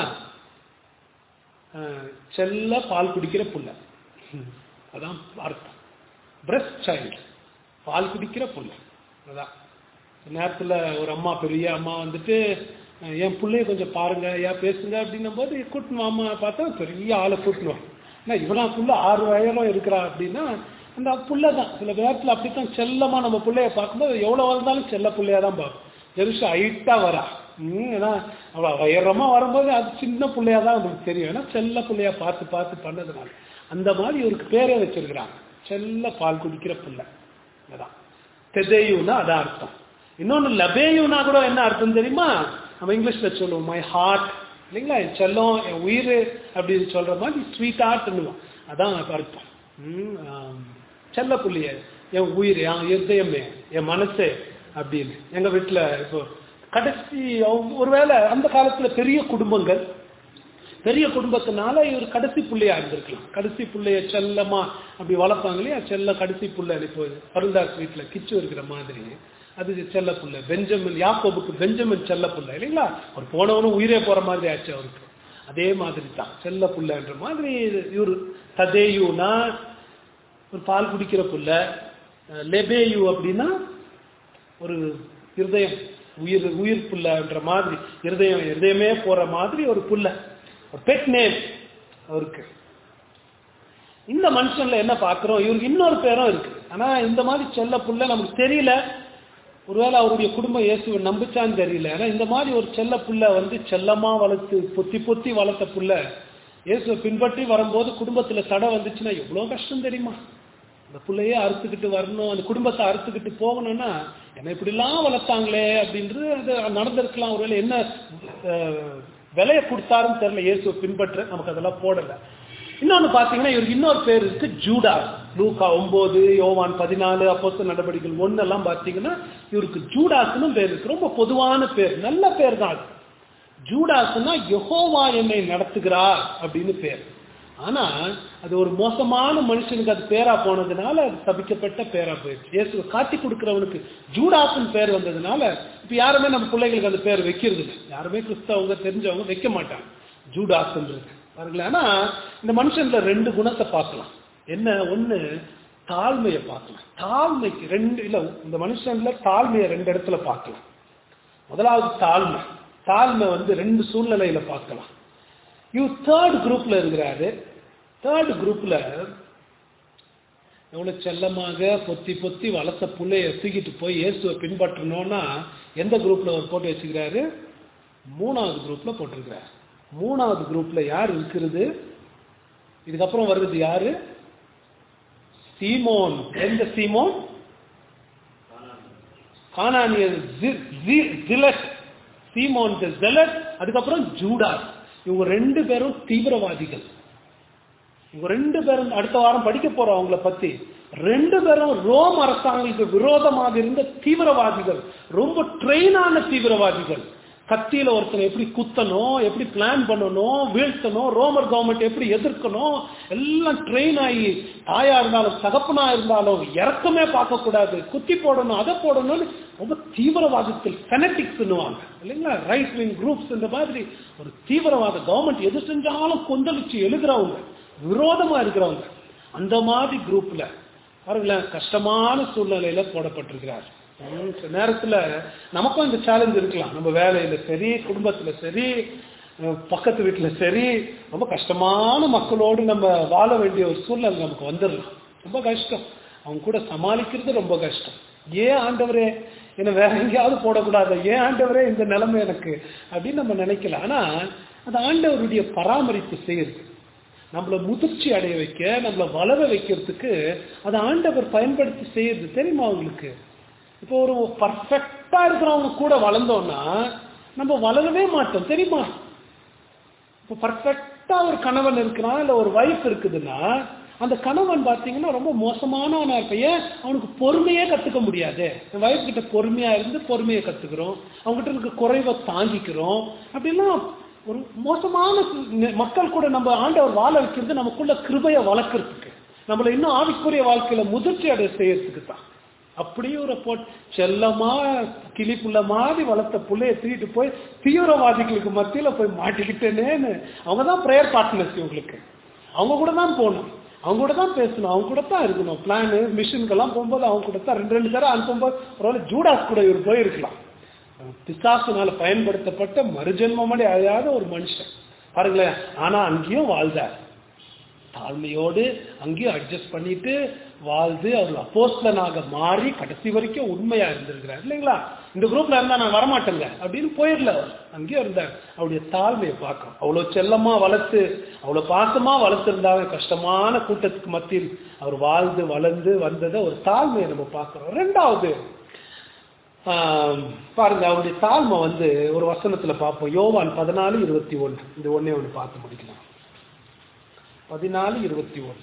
அஹ், செல்ல பால் குடிக்கிற புள்ள ம், அதான் அர்த்தம் பிரஸ்ட் சைல்டு பால் குடிக்கிற புள்ள அதான் நேரத்தில் ஒரு அம்மா பெரிய அம்மா வந்துட்டு அஹ், என் பிள்ளைய கொஞ்சம் பாருங்க ஏன் பேசுங்க அப்படின்னும் போது கூட்டணும் அம்மா பார்த்தா பெரிய ஆளை கூட்டணும் ஏன்னா இவனா புள்ள ஆறு வயலும் இருக்கிறா அப்படின்னா அந்த புள்ள தான் சில நேரத்தில் அப்படித்தான் செல்லமா நம்ம பிள்ளைய பார்க்கும்போது எவ்வளோ வந்தாலும் செல்ல பிள்ளையா தான் பார்க்கும் பெருசு ஹைட்டா வரா ம், ஏன்னா அவ உயரமா வரும்போது அது சின்ன பிள்ளையா தான் நமக்கு தெரியும் ஏன்னா செல்ல பிள்ளையா பார்த்து பார்த்து பண்ணதுனால அந்த மாதிரி இவருக்கு பேரே வச்சிருக்கிறாங்க செல்ல பால் குடிக்கிற பிள்ளை அதான் தெதேயுனா அதான் அர்த்தம் இன்னொன்னு லபேயுனா கூட என்ன அர்த்தம் தெரியுமா நம்ம இங்கிலீஷ்ல சொல்லுவோம் மை ஹார்ட் இல்லைங்களா என் செல்லம் என் உயிர் அப்படின்னு சொல்ற மாதிரி ஸ்வீட் ஹார்ட்னுவோம் அதான் அர்த்தம் ம், ஆம். செல்ல புள்ளிய என் உயிர் என் இருதயமே என் மனசே அப்படின்னு எங்க வீட்டுல இப்போ கடைசி அவங்க- ஒருவேளை அந்த காலத்துல பெரிய குடும்பங்கள் பெரிய குடும்பத்தினால இவர் கடைசி புள்ளையா இருந்திருக்கலாம் கடைசி புள்ளைய செல்லமா அப்படி வளர்ப்பாங்க இல்லையா செல்ல கடைசி புள்ள இப்போ அருள்தாஸ் வீட்டுல கிச்சு இருக்கிற மாதிரி அது செல்ல புள்ள பெஞ்சமின் யாக்கோபுக்கு பெஞ்சமின் செல்ல புள்ள இல்லைங்களா அவர் போனவனும் உயிரே போற மாதிரி ஆச்சு அவருக்கு அதே மாதிரி தான் செல்ல புள்ளன்ற மாதிரி இவர் ததேயுனா ஒரு பால் குடிக்கிற புள்ள அஹ் லெபேயு அப்படின்னா ஒரு இருதயம் உயிர் உயிர் புள்ளன்ற மாதிரி இருதயம் இருதயமே போற மாதிரி ஒரு புள்ள ஒரு பெட் நேம் அவருக்கு இந்த மனுஷன்ல என்ன பார்க்கிறோம் இவருக்கு இன்னொரு பேரும் இருக்கு ஆனா இந்த மாதிரி செல்ல புள்ள நமக்கு தெரியல ஒருவேளை அவருடைய குடும்பம் இயேசுவை நம்பிச்சான்னு தெரியல ஆனா இந்த மாதிரி ஒரு செல்ல புள்ள வந்து செல்லமா வளர்த்து பொத்தி பொத்தி வளர்த்த புள்ள இயேசுவை பின்பற்றி வரும்போது குடும்பத்துல தடை வந்துச்சுன்னா எவ்வளவு கஷ்டம் தெரியுமா அந்த பிள்ளையே அறுத்துக்கிட்டு வரணும் அந்த குடும்பத்தை அறுத்துக்கிட்டு போகணும்னா என்ன இப்படிலாம் வளர்த்தாங்களே அப்படின்றது அது நடந்திருக்கலாம் ஒருவேளை என்ன அஹ், விலையை கொடுத்தாருன்னு தெரியல இயேசுவை பின்பற்ற நமக்கு அதெல்லாம் போடல இன்னொன்னு பாத்தீங்கன்னா இவருக்கு இன்னொரு பேர் இருக்கு ஜூடா லூக்கா ஒன்பது யோவான் பதினாலு அப்போஸ்தலர் நடவடிக்கைகள் ஒன்னு எல்லாம் பாத்தீங்கன்னா இவருக்கு ஜூடாஸ்னு பேர் இருக்கு ரொம்ப பொதுவான பேர் நல்ல பேர் தான் அது ஜூடாஸ்னா யெகோவா என்னை நடத்துகிறார் அப்படின்னு பேர் ஆனா அது ஒரு மோசமான மனுஷனுக்கு அது பேரா போனதுனால அது சபிக்கப்பட்ட பேரா போயிடுச்சு இயேசுவை காட்டி கொடுக்கிறவனுக்கு ஜூடாஸ்னு பேர் வந்ததுனால இப்ப யாருமே நம்ம பிள்ளைகளுக்கு அந்த பேர் வைக்கிறது இல்லை யாருமே கிறிஸ்தவங்க தெரிஞ்சவங்க வைக்க மாட்டாங்க ஜூடாஸ்ன்றது பாருங்களேன் ஆனா இந்த மனுஷன்ல ரெண்டு குணத்தை பார்க்கலாம் என்ன ஒண்ணு தாழ்மையை பார்க்கலாம் தாழ்மைக்கு ரெண்டு இல்ல இந்த மனுஷன்ல தாழ்மையை ரெண்டு இடத்துல பார்க்கலாம் முதலாவது தாழ்மை தாழ்மை வந்து ரெண்டு சூழ்நிலையில பார்க்கலாம் இவர் தேர்ட் குரூப்ல இருக்கிறாரு தேர்ட் குரூப்ல எவ்வளவு செல்லமாக பொத்தி பொத்தி வளர்த்த புள்ளைய தூக்கிட்டு போய் இயேசுவை பின்பற்றணும்னா எந்த குரூப்ல அவர் போட்டு வச்சுக்கிறாரு மூணாவது குரூப்ல போட்டிருக்கிறார் மூணாவது குரூப்ல யார் இருக்கிறது இதுக்கப்புறம் வருது யாரு சீமோன் எந்த சீமோன் கானானியர் ஜி- ஜி- ஜிலட் சீமோன் தி ஜெலட் அதுக்கப்புறம் ஜூடாஸ் இவங்க ரெண்டு பேரும் தீவிரவாதிகள் இவங்க ரெண்டு பேரும் அடுத்த வாரம் படிக்க போறோம் அவங்கள பத்தி ரெண்டு பேரும் ரோம் அரசாங்கத்துக்கு விரோதமாக இருந்த தீவிரவாதிகள் ரொம்ப ட்ரெயினான தீவிரவாதிகள் கத்தியில ஒருத்தனை எப்படி குத்தணும் எப்படி பிளான் பண்ணணும் வீழ்த்தணும் ரோமர் கவர்மெண்ட் எப்படி எதிர்க்கணும் எல்லாம் ட்ரெயின் ஆகி தாயா இருந்தாலும் தகப்பனா இருந்தாலும் இறக்கமே பார்க்க கூடாது குத்தி போடணும் அதை போடணும்னு ரொம்ப தீவிரவாதத்தில் ஃபெனட்டிக்ஸ்னுவாங்க இல்லைங்களா ரைட் விங் குரூப்ஸ் இந்த மாதிரி ஒரு தீவிரவாத கவர்மெண்ட் எது செஞ்சாலும் கொந்தளிச்சு எழுதுறவங்க விரோதமா இருக்கிறவங்க அந்த மாதிரி குரூப்ல பாருங்களேன் கஷ்டமான சூழ்நிலையில போடப்பட்டிருக்கிறார் உம், சில நேரத்துல நமக்கும் இந்த சேலஞ்ச் இருக்கலாம் நம்ம வேலையில சரி குடும்பத்துல சரி அஹ் பக்கத்து வீட்டுல சரி ரொம்ப கஷ்டமான மக்களோடு நம்ம வாழ வேண்டிய ஒரு சூழ்நிலை நமக்கு வந்துடலாம் ரொம்ப கஷ்டம் அவங்க கூட சமாளிக்கிறது ரொம்ப கஷ்டம் ஏன் ஆண்டவரே என்ன வேற எங்கேயாவது போடக்கூடாது ஏன் ஆண்டவரே இந்த நிலைமை எனக்கு அப்படின்னு நம்ம நினைக்கல ஆனா அது ஆண்டவருடைய பராமரிப்பு செய்யுது நம்மளை முதிர்ச்சி அடைய வைக்க நம்மளை வளர வைக்கிறதுக்கு அதை ஆண்டவர் பயன்படுத்தி செய்யுது தெரியுமா உங்களுக்கு இப்போ ஒரு பர்ஃபெக்டா இருக்கிறவங்க கூட வளர்ந்தோம்னா நம்ம வளரவே மாட்டோம் தெரியுமா இப்போ பர்ஃபெக்டா ஒரு கணவன் இருக்கிறான் இல்ல ஒரு வைஃப் இருக்குதுன்னா அந்த கணவன் பார்த்தீங்கன்னா ரொம்ப மோசமானவனா இருப்ப ஏன் அவனுக்கு பொறுமையே கத்துக்க முடியாது வைஃப் கிட்ட பொறுமையா இருந்து பொறுமையை கத்துக்கிறோம் அவங்ககிட்ட இருக்க குறைவை தாங்கிக்கிறோம் அப்படிலாம் ஒரு மோசமான நி- மக்கள் கூட நம்ம ஆண்டவர் வாழ வைக்கிறது நமக்குள்ள கிருபையை வளர்க்கறதுக்கு நம்மள இன்னும் ஆவிக்குரிய வாழ்க்கையில முதிர்ச்சி அடைய செய்யறதுக்கு தான் அப்படியே ஒரு போட் செல்லமா கிளிப்புள்ள மாதிரி வளர்த்த புள்ளைய தூக்கிட்டு போய் தீவிரவாதிகளுக்கு மத்தியில போய் மாட்டிக்கிட்டேனேன்னு அவங்க தான் ப்ரேயர் பார்ட்னர்ஸ் இவங்களுக்கு அவங்க கூட தான் போகணும் அவங்க கூட தான் பேசணும் அவங்க கூட தான் இருக்கணும் பிளானு மிஷினுக்கெல்லாம் போகும்போது அவங்க கூட தான் ரெண்டு ரெண்டு தடவை அனுப்பும்போது ஒருவேளை ஜூடாஸ் கூட இவர் போயிருக்கலாம் பிசாசுனால பயன்படுத்தப்பட்ட மறுஜென்மமடி அழியாத ஒரு மனுஷன் பாருங்களேன் ஆனா அங்கேயும் வாழ்ந்தார் தாழ்மையோடு அங்கேயும் அட்ஜஸ்ட் பண்ணிட்டு வாழ்ந்து அவர் அப்போஸ்தலனாக மாறி கடைசி வரைக்கும் உண்மையா இருந்திருக்கிறார் இல்லைங்களா இந்த குரூப்ல இருந்தா நான் வரமாட்டேங்க அப்படின்னு போயிடல அவர் அங்கேயும் இருந்தார் அவருடைய தாழ்மையை பார்க்கணும் அவ்வளவு செல்லமா வளர்த்து அவ்வளவு பாசமா வளர்த்திருந்தாங்க கஷ்டமான கூட்டத்துக்கு மத்தியில் அவர் வாழ்ந்து வளர்ந்து வந்ததை ஒரு தாழ்மையை நம்ம பார்க்கிறோம் ரெண்டாவது ஆம், பாருங்க அவருடைய தாழ்மை வந்து ஒரு வசனத்துல பார்ப்போம் யோவான் பதினாலு இருபத்தி ஒன்று இந்த ஒன்னே ஒன்று பார்த்து முடிக்கலாம் பதினாலு இருபத்தி ஒன்று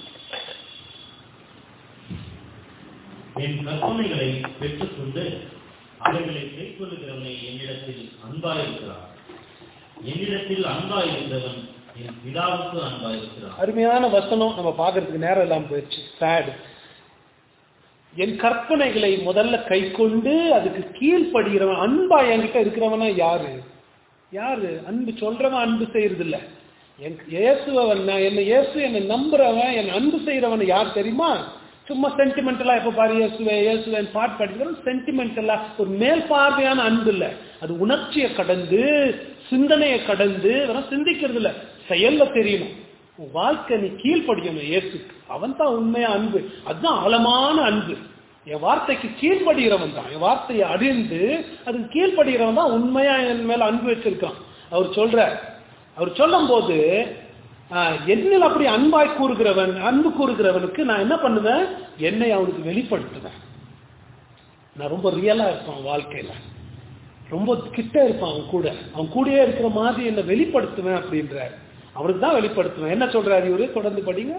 என் கற்பனைகளை பெற்றுக்கொண்டு அவைகளை கைக்கொள்ளுகிறவனை என்னிடத்தில் அன்பாயிருக்கிறார் என்னிடத்தில் அன்பாயிருக்கிறவன் என் பிதாவுக்கு அன்பாயிருக்கிறார் அருமையான வசனம் நம்ம பார்க்கறதுக்கு நேரம் இல்லாம போயிடுச்சு சேடு என் கற்பனைகளை முதல்ல கை கொண்டு அதுக்கு கீழ்ப்படுகிறவன் அன்பா என்கிட்ட இருக்கிறவனா யாரு யாரு அன்பு சொல்றவன் அன்பு செய்யறது இல்ல என் இயேசுவன் நான் என்ன இயேசு என்னை நம்புறவன் என் அன்பு செய்யறவன் யார் தெரியுமா சும்மா சென்டிமெண்டலா எப்ப பாரு இயேசுவே இயேசுவேன் பாட்டு படிக்கிறோம் சென்டிமெண்டலா ஒரு மேல் பார்வையான அன்பு இல்ல அது உணர்ச்சியை கடந்து சிந்தனையை கடந்து வெறும் சிந்திக்கிறது இல்ல செயல்ல தெரியணும் உன் வாழ்க்கை நீ கீழ்ப்படியணும் இயேசுக்கு அவன் தான் உண்மையா அன்பு அதுதான் ஆழமான அன்பு என் வார்த்தைக்கு கீழ்ப்படுகிறவன் தான் என் வார்த்தையை அறிந்து அதுக்கு கீழ்ப்படுகிறவன் தான் உண்மையா என் மேல அன்பு வச்சிருக்கான் அவர் சொல்ற அவர் சொல்லும் போது என்னில் அப்படி அன்பாய் கூறுகிறவன் அன்பு கூறுகிறவனுக்கு நான் என்ன பண்ணுவேன் என்னை அவனுக்கு வெளிப்படுத்துவேன் நான் ரொம்ப ரியலா இருப்பேன் அவன் வாழ்க்கையில ரொம்ப கிட்ட இருப்பான் அவன் கூட அவன் கூடயே இருக்கிற மாதிரி என்னை வெளிப்படுத்துவேன் அப்படின்றார் அவருக்கு தான் வெளிப்படுத்துவேன் என்ன சொல்றாரு இவரு தொடர்ந்து படிங்க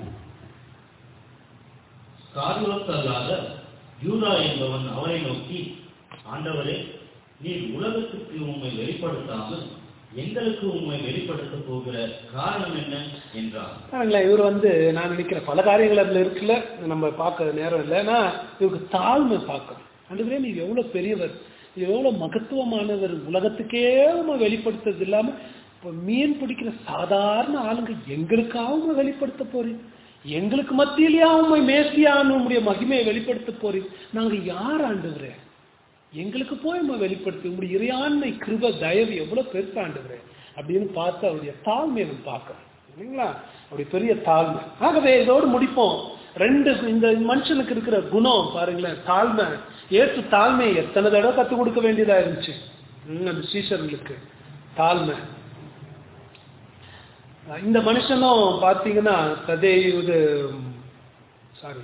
கார்லோஸ் அல்லாத யூதா என்பவன் அவரை நோக்கி ஆண்டவரே நீர் உலகத்துக்கு உம்மை வெளிப்படுத்தாமல் எங்களுக்கு உம்மை வெளிப்படுத்த போகிற காரணம் என்ன என்றார் பாருங்களேன் இவர் வந்து நான் நினைக்கிறேன் பல காரியங்கள் அதுல இருக்குல்ல நம்ம பார்க்க நேரம் இல்லைன்னா இவருக்கு தாழ்மை பார்க்கணும் அதுவே நீ எவ்வளவு பெரியவர் நீ எவ்வளவு மகத்துவமானவர் உலகத்துக்கே உண்மை வெளிப்படுத்துறது இல்லாம இப்போ மீன் பிடிக்கிற சாதாரண ஆளுங்க எங்களுக்காக வெளிப்படுத்த போறீங்க எங்களுக்கு மத்தியிலேயே உண்மை மேசியான உங்களுடைய மகிமையை வெளிப்படுத்த போறீங்க நாங்க யார் ஆண்டுகிறேன் எங்களுக்கு போய் நம்ம வெளிப்படுத்தி உங்களுடைய இறையாண்மை கிருப தயவு எவ்வளவு பெருசா ஆண்டுகிறேன் அப்படின்னு பார்த்து அவருடைய தாழ்மையை நம்ம பார்க்கறோம் இல்லைங்களா அவருடைய பெரிய தாழ்மை ஆகவே இதோடு முடிப்போம் ரெண்டு இந்த மனுஷனுக்கு இருக்கிற குணம் பாருங்களேன் தாழ்மை ஏசு தாழ்மையை எத்தனை தடவை கற்றுக் கொடுக்க வேண்டியதா இருந்துச்சு ம், அந்த சீஷர்களுக்கு தாழ்மை இந்த மனுஷனும் பார்த்தீங்கன்னா ததே இது சாரி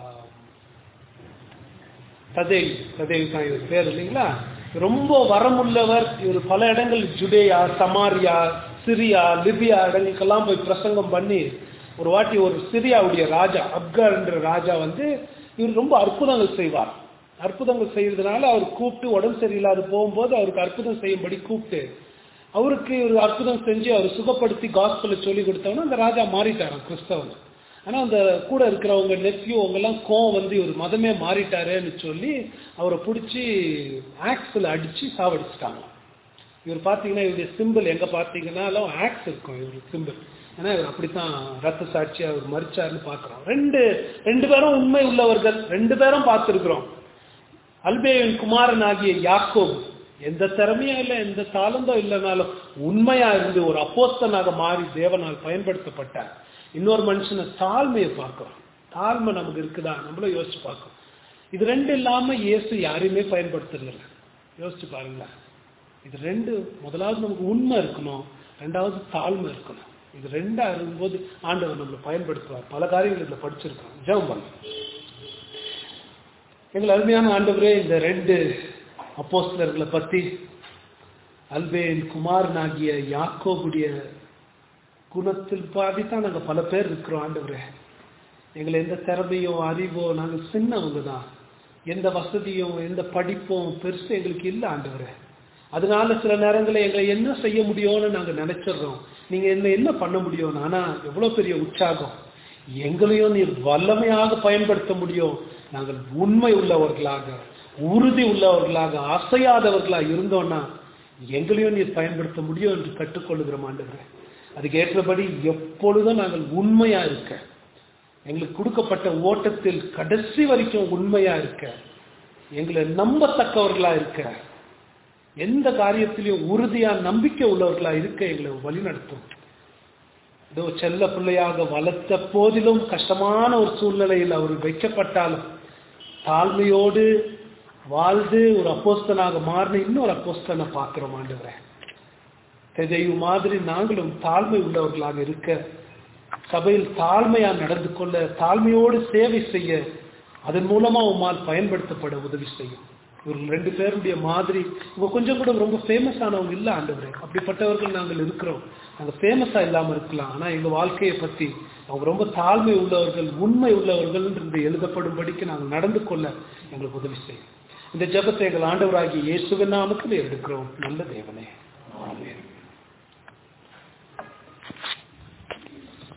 ததேவி ததேவி தான் இவர் பேர் இல்லைங்களா ரொம்ப வரமுள்ளவர் இவர் பல இடங்கள் ஜுடேயா சமாரியா சிரியா லிபியா இடங்களுக்கெல்லாம் போய் பிரசங்கம் பண்ணி ஒரு வாட்டி ஒரு சிரியாவுடைய ராஜா அப்கார்ன்ற ராஜா வந்து இவர் ரொம்ப அற்புதங்கள் செய்வார் அற்புதங்கள் செய்யறதுனால அவர் கூப்பிட்டு உடம்பு சரியில்லாது போகும்போது அவருக்கு அற்புதம் செய்யும்படி கூப்பிட்டு அவருக்கு ஒரு அற்புதம் செஞ்சு அவர் சுகப்படுத்தி காஸ்பலை சொல்லி கொடுத்தவொன்னே அந்த ராஜா மாறிட்டாராம் கிறிஸ்தவன் ஆனா அந்த கூட இருக்கிறவங்க நெஃப்யூ அவங்கெல்லாம் கோவம் வந்து இவர் மதமே மாறிட்டாரேன்னு சொல்லி அவரை பிடிச்சி ஆக்ஸில் அடிச்சு சாவடிச்சிட்டாங்க இவர் பார்த்தீங்கன்னா இவருடைய சிம்பிள் எங்க பார்த்தீங்கன்னாலும் ஆக்ஸ் இருக்கும் இவருக்கு சிம்பிள் ஏன்னா இவர் அப்படித்தான் ரத்த சாட்சி அவர் மறிச்சாருன்னு பார்க்குறோம் ரெண்டு ரெண்டு பேரும் உண்மை உள்ளவர்கள் ரெண்டு பேரும் பார்த்துருக்குறோம் அல்பேவின் குமாரன் ஆகிய யாக்கோப் எந்த திறமையும் இல்லை எந்த தாளந்தோ இல்லைனாலும் உண்மையா இருந்து ஒரு அப்போஸ்தனாக மாறி தேவனால் பயன்படுத்தப்பட்டார் இன்னொரு மனுஷனை தாழ்மையை பார்க்கிறோம் தாழ்மை நமக்கு இருக்குதா நம்மளும் யோசிச்சு பார்க்கணும் இது ரெண்டு இல்லாம இயேசு யாரையுமே பயன்படுத்துறது யோசிச்சு பாருங்களேன் இது ரெண்டு முதலாவது நமக்கு உண்மை இருக்கணும் ரெண்டாவது தாழ்மை இருக்கணும் இது ரெண்டா இருக்கும்போது ஆண்டவர் நம்மளை பயன்படுத்துவார் பல காரியங்கள் இதுல படிச்சிருக்கோம் ஜெபம் பண்ணு எங்கள் அருமையான ஆண்டவரே இந்த ரெண்டு அப்போஸ்தலர்களை பத்தி அல்பேன் குமாரனாகிய யாக்கோபுடைய குணத்தில் பாதி தான் நாங்க பல பேர் இருக்கிறோம் ஆண்டவரே எங்களை எந்த திறமையோ அறிவோ நாங்கள் சின்னவங்க தான் எந்த வசதியும் எந்த படிப்பும் பெருசு எங்களுக்கு இல்லை ஆண்டவரே அதனால சில நேரங்களில் எங்களை என்ன செய்ய முடியும்னு நாங்க நினைச்சிடுறோம் நீங்க என்ன என்ன பண்ண முடியும் ஆனா எவ்வளவு பெரிய உற்சாகம் எங்களையும் நீர் வல்லமையாக பயன்படுத்த முடியும் நாங்கள் உண்மை உள்ளவர்களாக உறுதி உள்ளவர்களாக அசையாதவர்களாக இருந்தோம்னா எங்களையும் நீர் பயன்படுத்த முடியும் என்று கற்றுக்கொள்ளுகிறோம் ஆண்டவரே அதுக்கு ஏற்றபடி எப்பொழுதும் நாங்கள் உண்மையா இருக்க எங்களுக்கு கொடுக்கப்பட்ட ஓட்டத்தில் கடைசி வரைக்கும் உண்மையா இருக்க எங்களை நம்பத்தக்கவர்களா இருக்க எந்த காரியத்திலையும் உறுதியா நம்பிக்கை உள்ளவர்களா இருக்க எங்களை வழிநடத்தும் இதோ செல்ல பிள்ளையாக வளர்த்த போதிலும் கஷ்டமான ஒரு சூழ்நிலையில் அவர் வைக்கப்பட்டாலும் தாழ்மையோடு வாழ்ந்து ஒரு அப்போஸ்தனாக மாறின இன்னொரு அப்போஸ்தனை பார்க்கிறோம் ஆண்டவரே தெதையு மாதிரி நாங்களும் தாழ்மை உள்ளவர்களாக இருக்க சபையில் தாழ்மையா நடந்து கொள்ள தாழ்மையோடு சேவை செய்ய அதன் மூலமா உம்மால் பயன்படுத்தப்பட உதவி செய்யும் இவர்கள் ரெண்டு பேருடைய மாதிரி இவங்க கொஞ்சம் கூட ரொம்ப ஃபேமஸ் ஆனவங்க இல்ல ஆண்டவரே அப்படிப்பட்டவர்கள் நாங்கள் இருக்கிறோம் நாங்க ஃபேமஸா இல்லாம இருக்கலாம் ஆனா எங்க வாழ்க்கையை பத்தி அவங்க ரொம்ப தாழ்மை உள்ளவர்கள் உண்மை உள்ளவர்கள் என்று எழுதப்படும்படிக்கு நாங்கள் நடந்து கொள்ள எங்களுக்கு உதவி செய்யும் இந்த ஜெபத்தை எங்கள் ஆண்டவராகிய இயேசுவின் நாமத்தில் எடுக்கிறோம் நல்ல தேவனே ஆமென்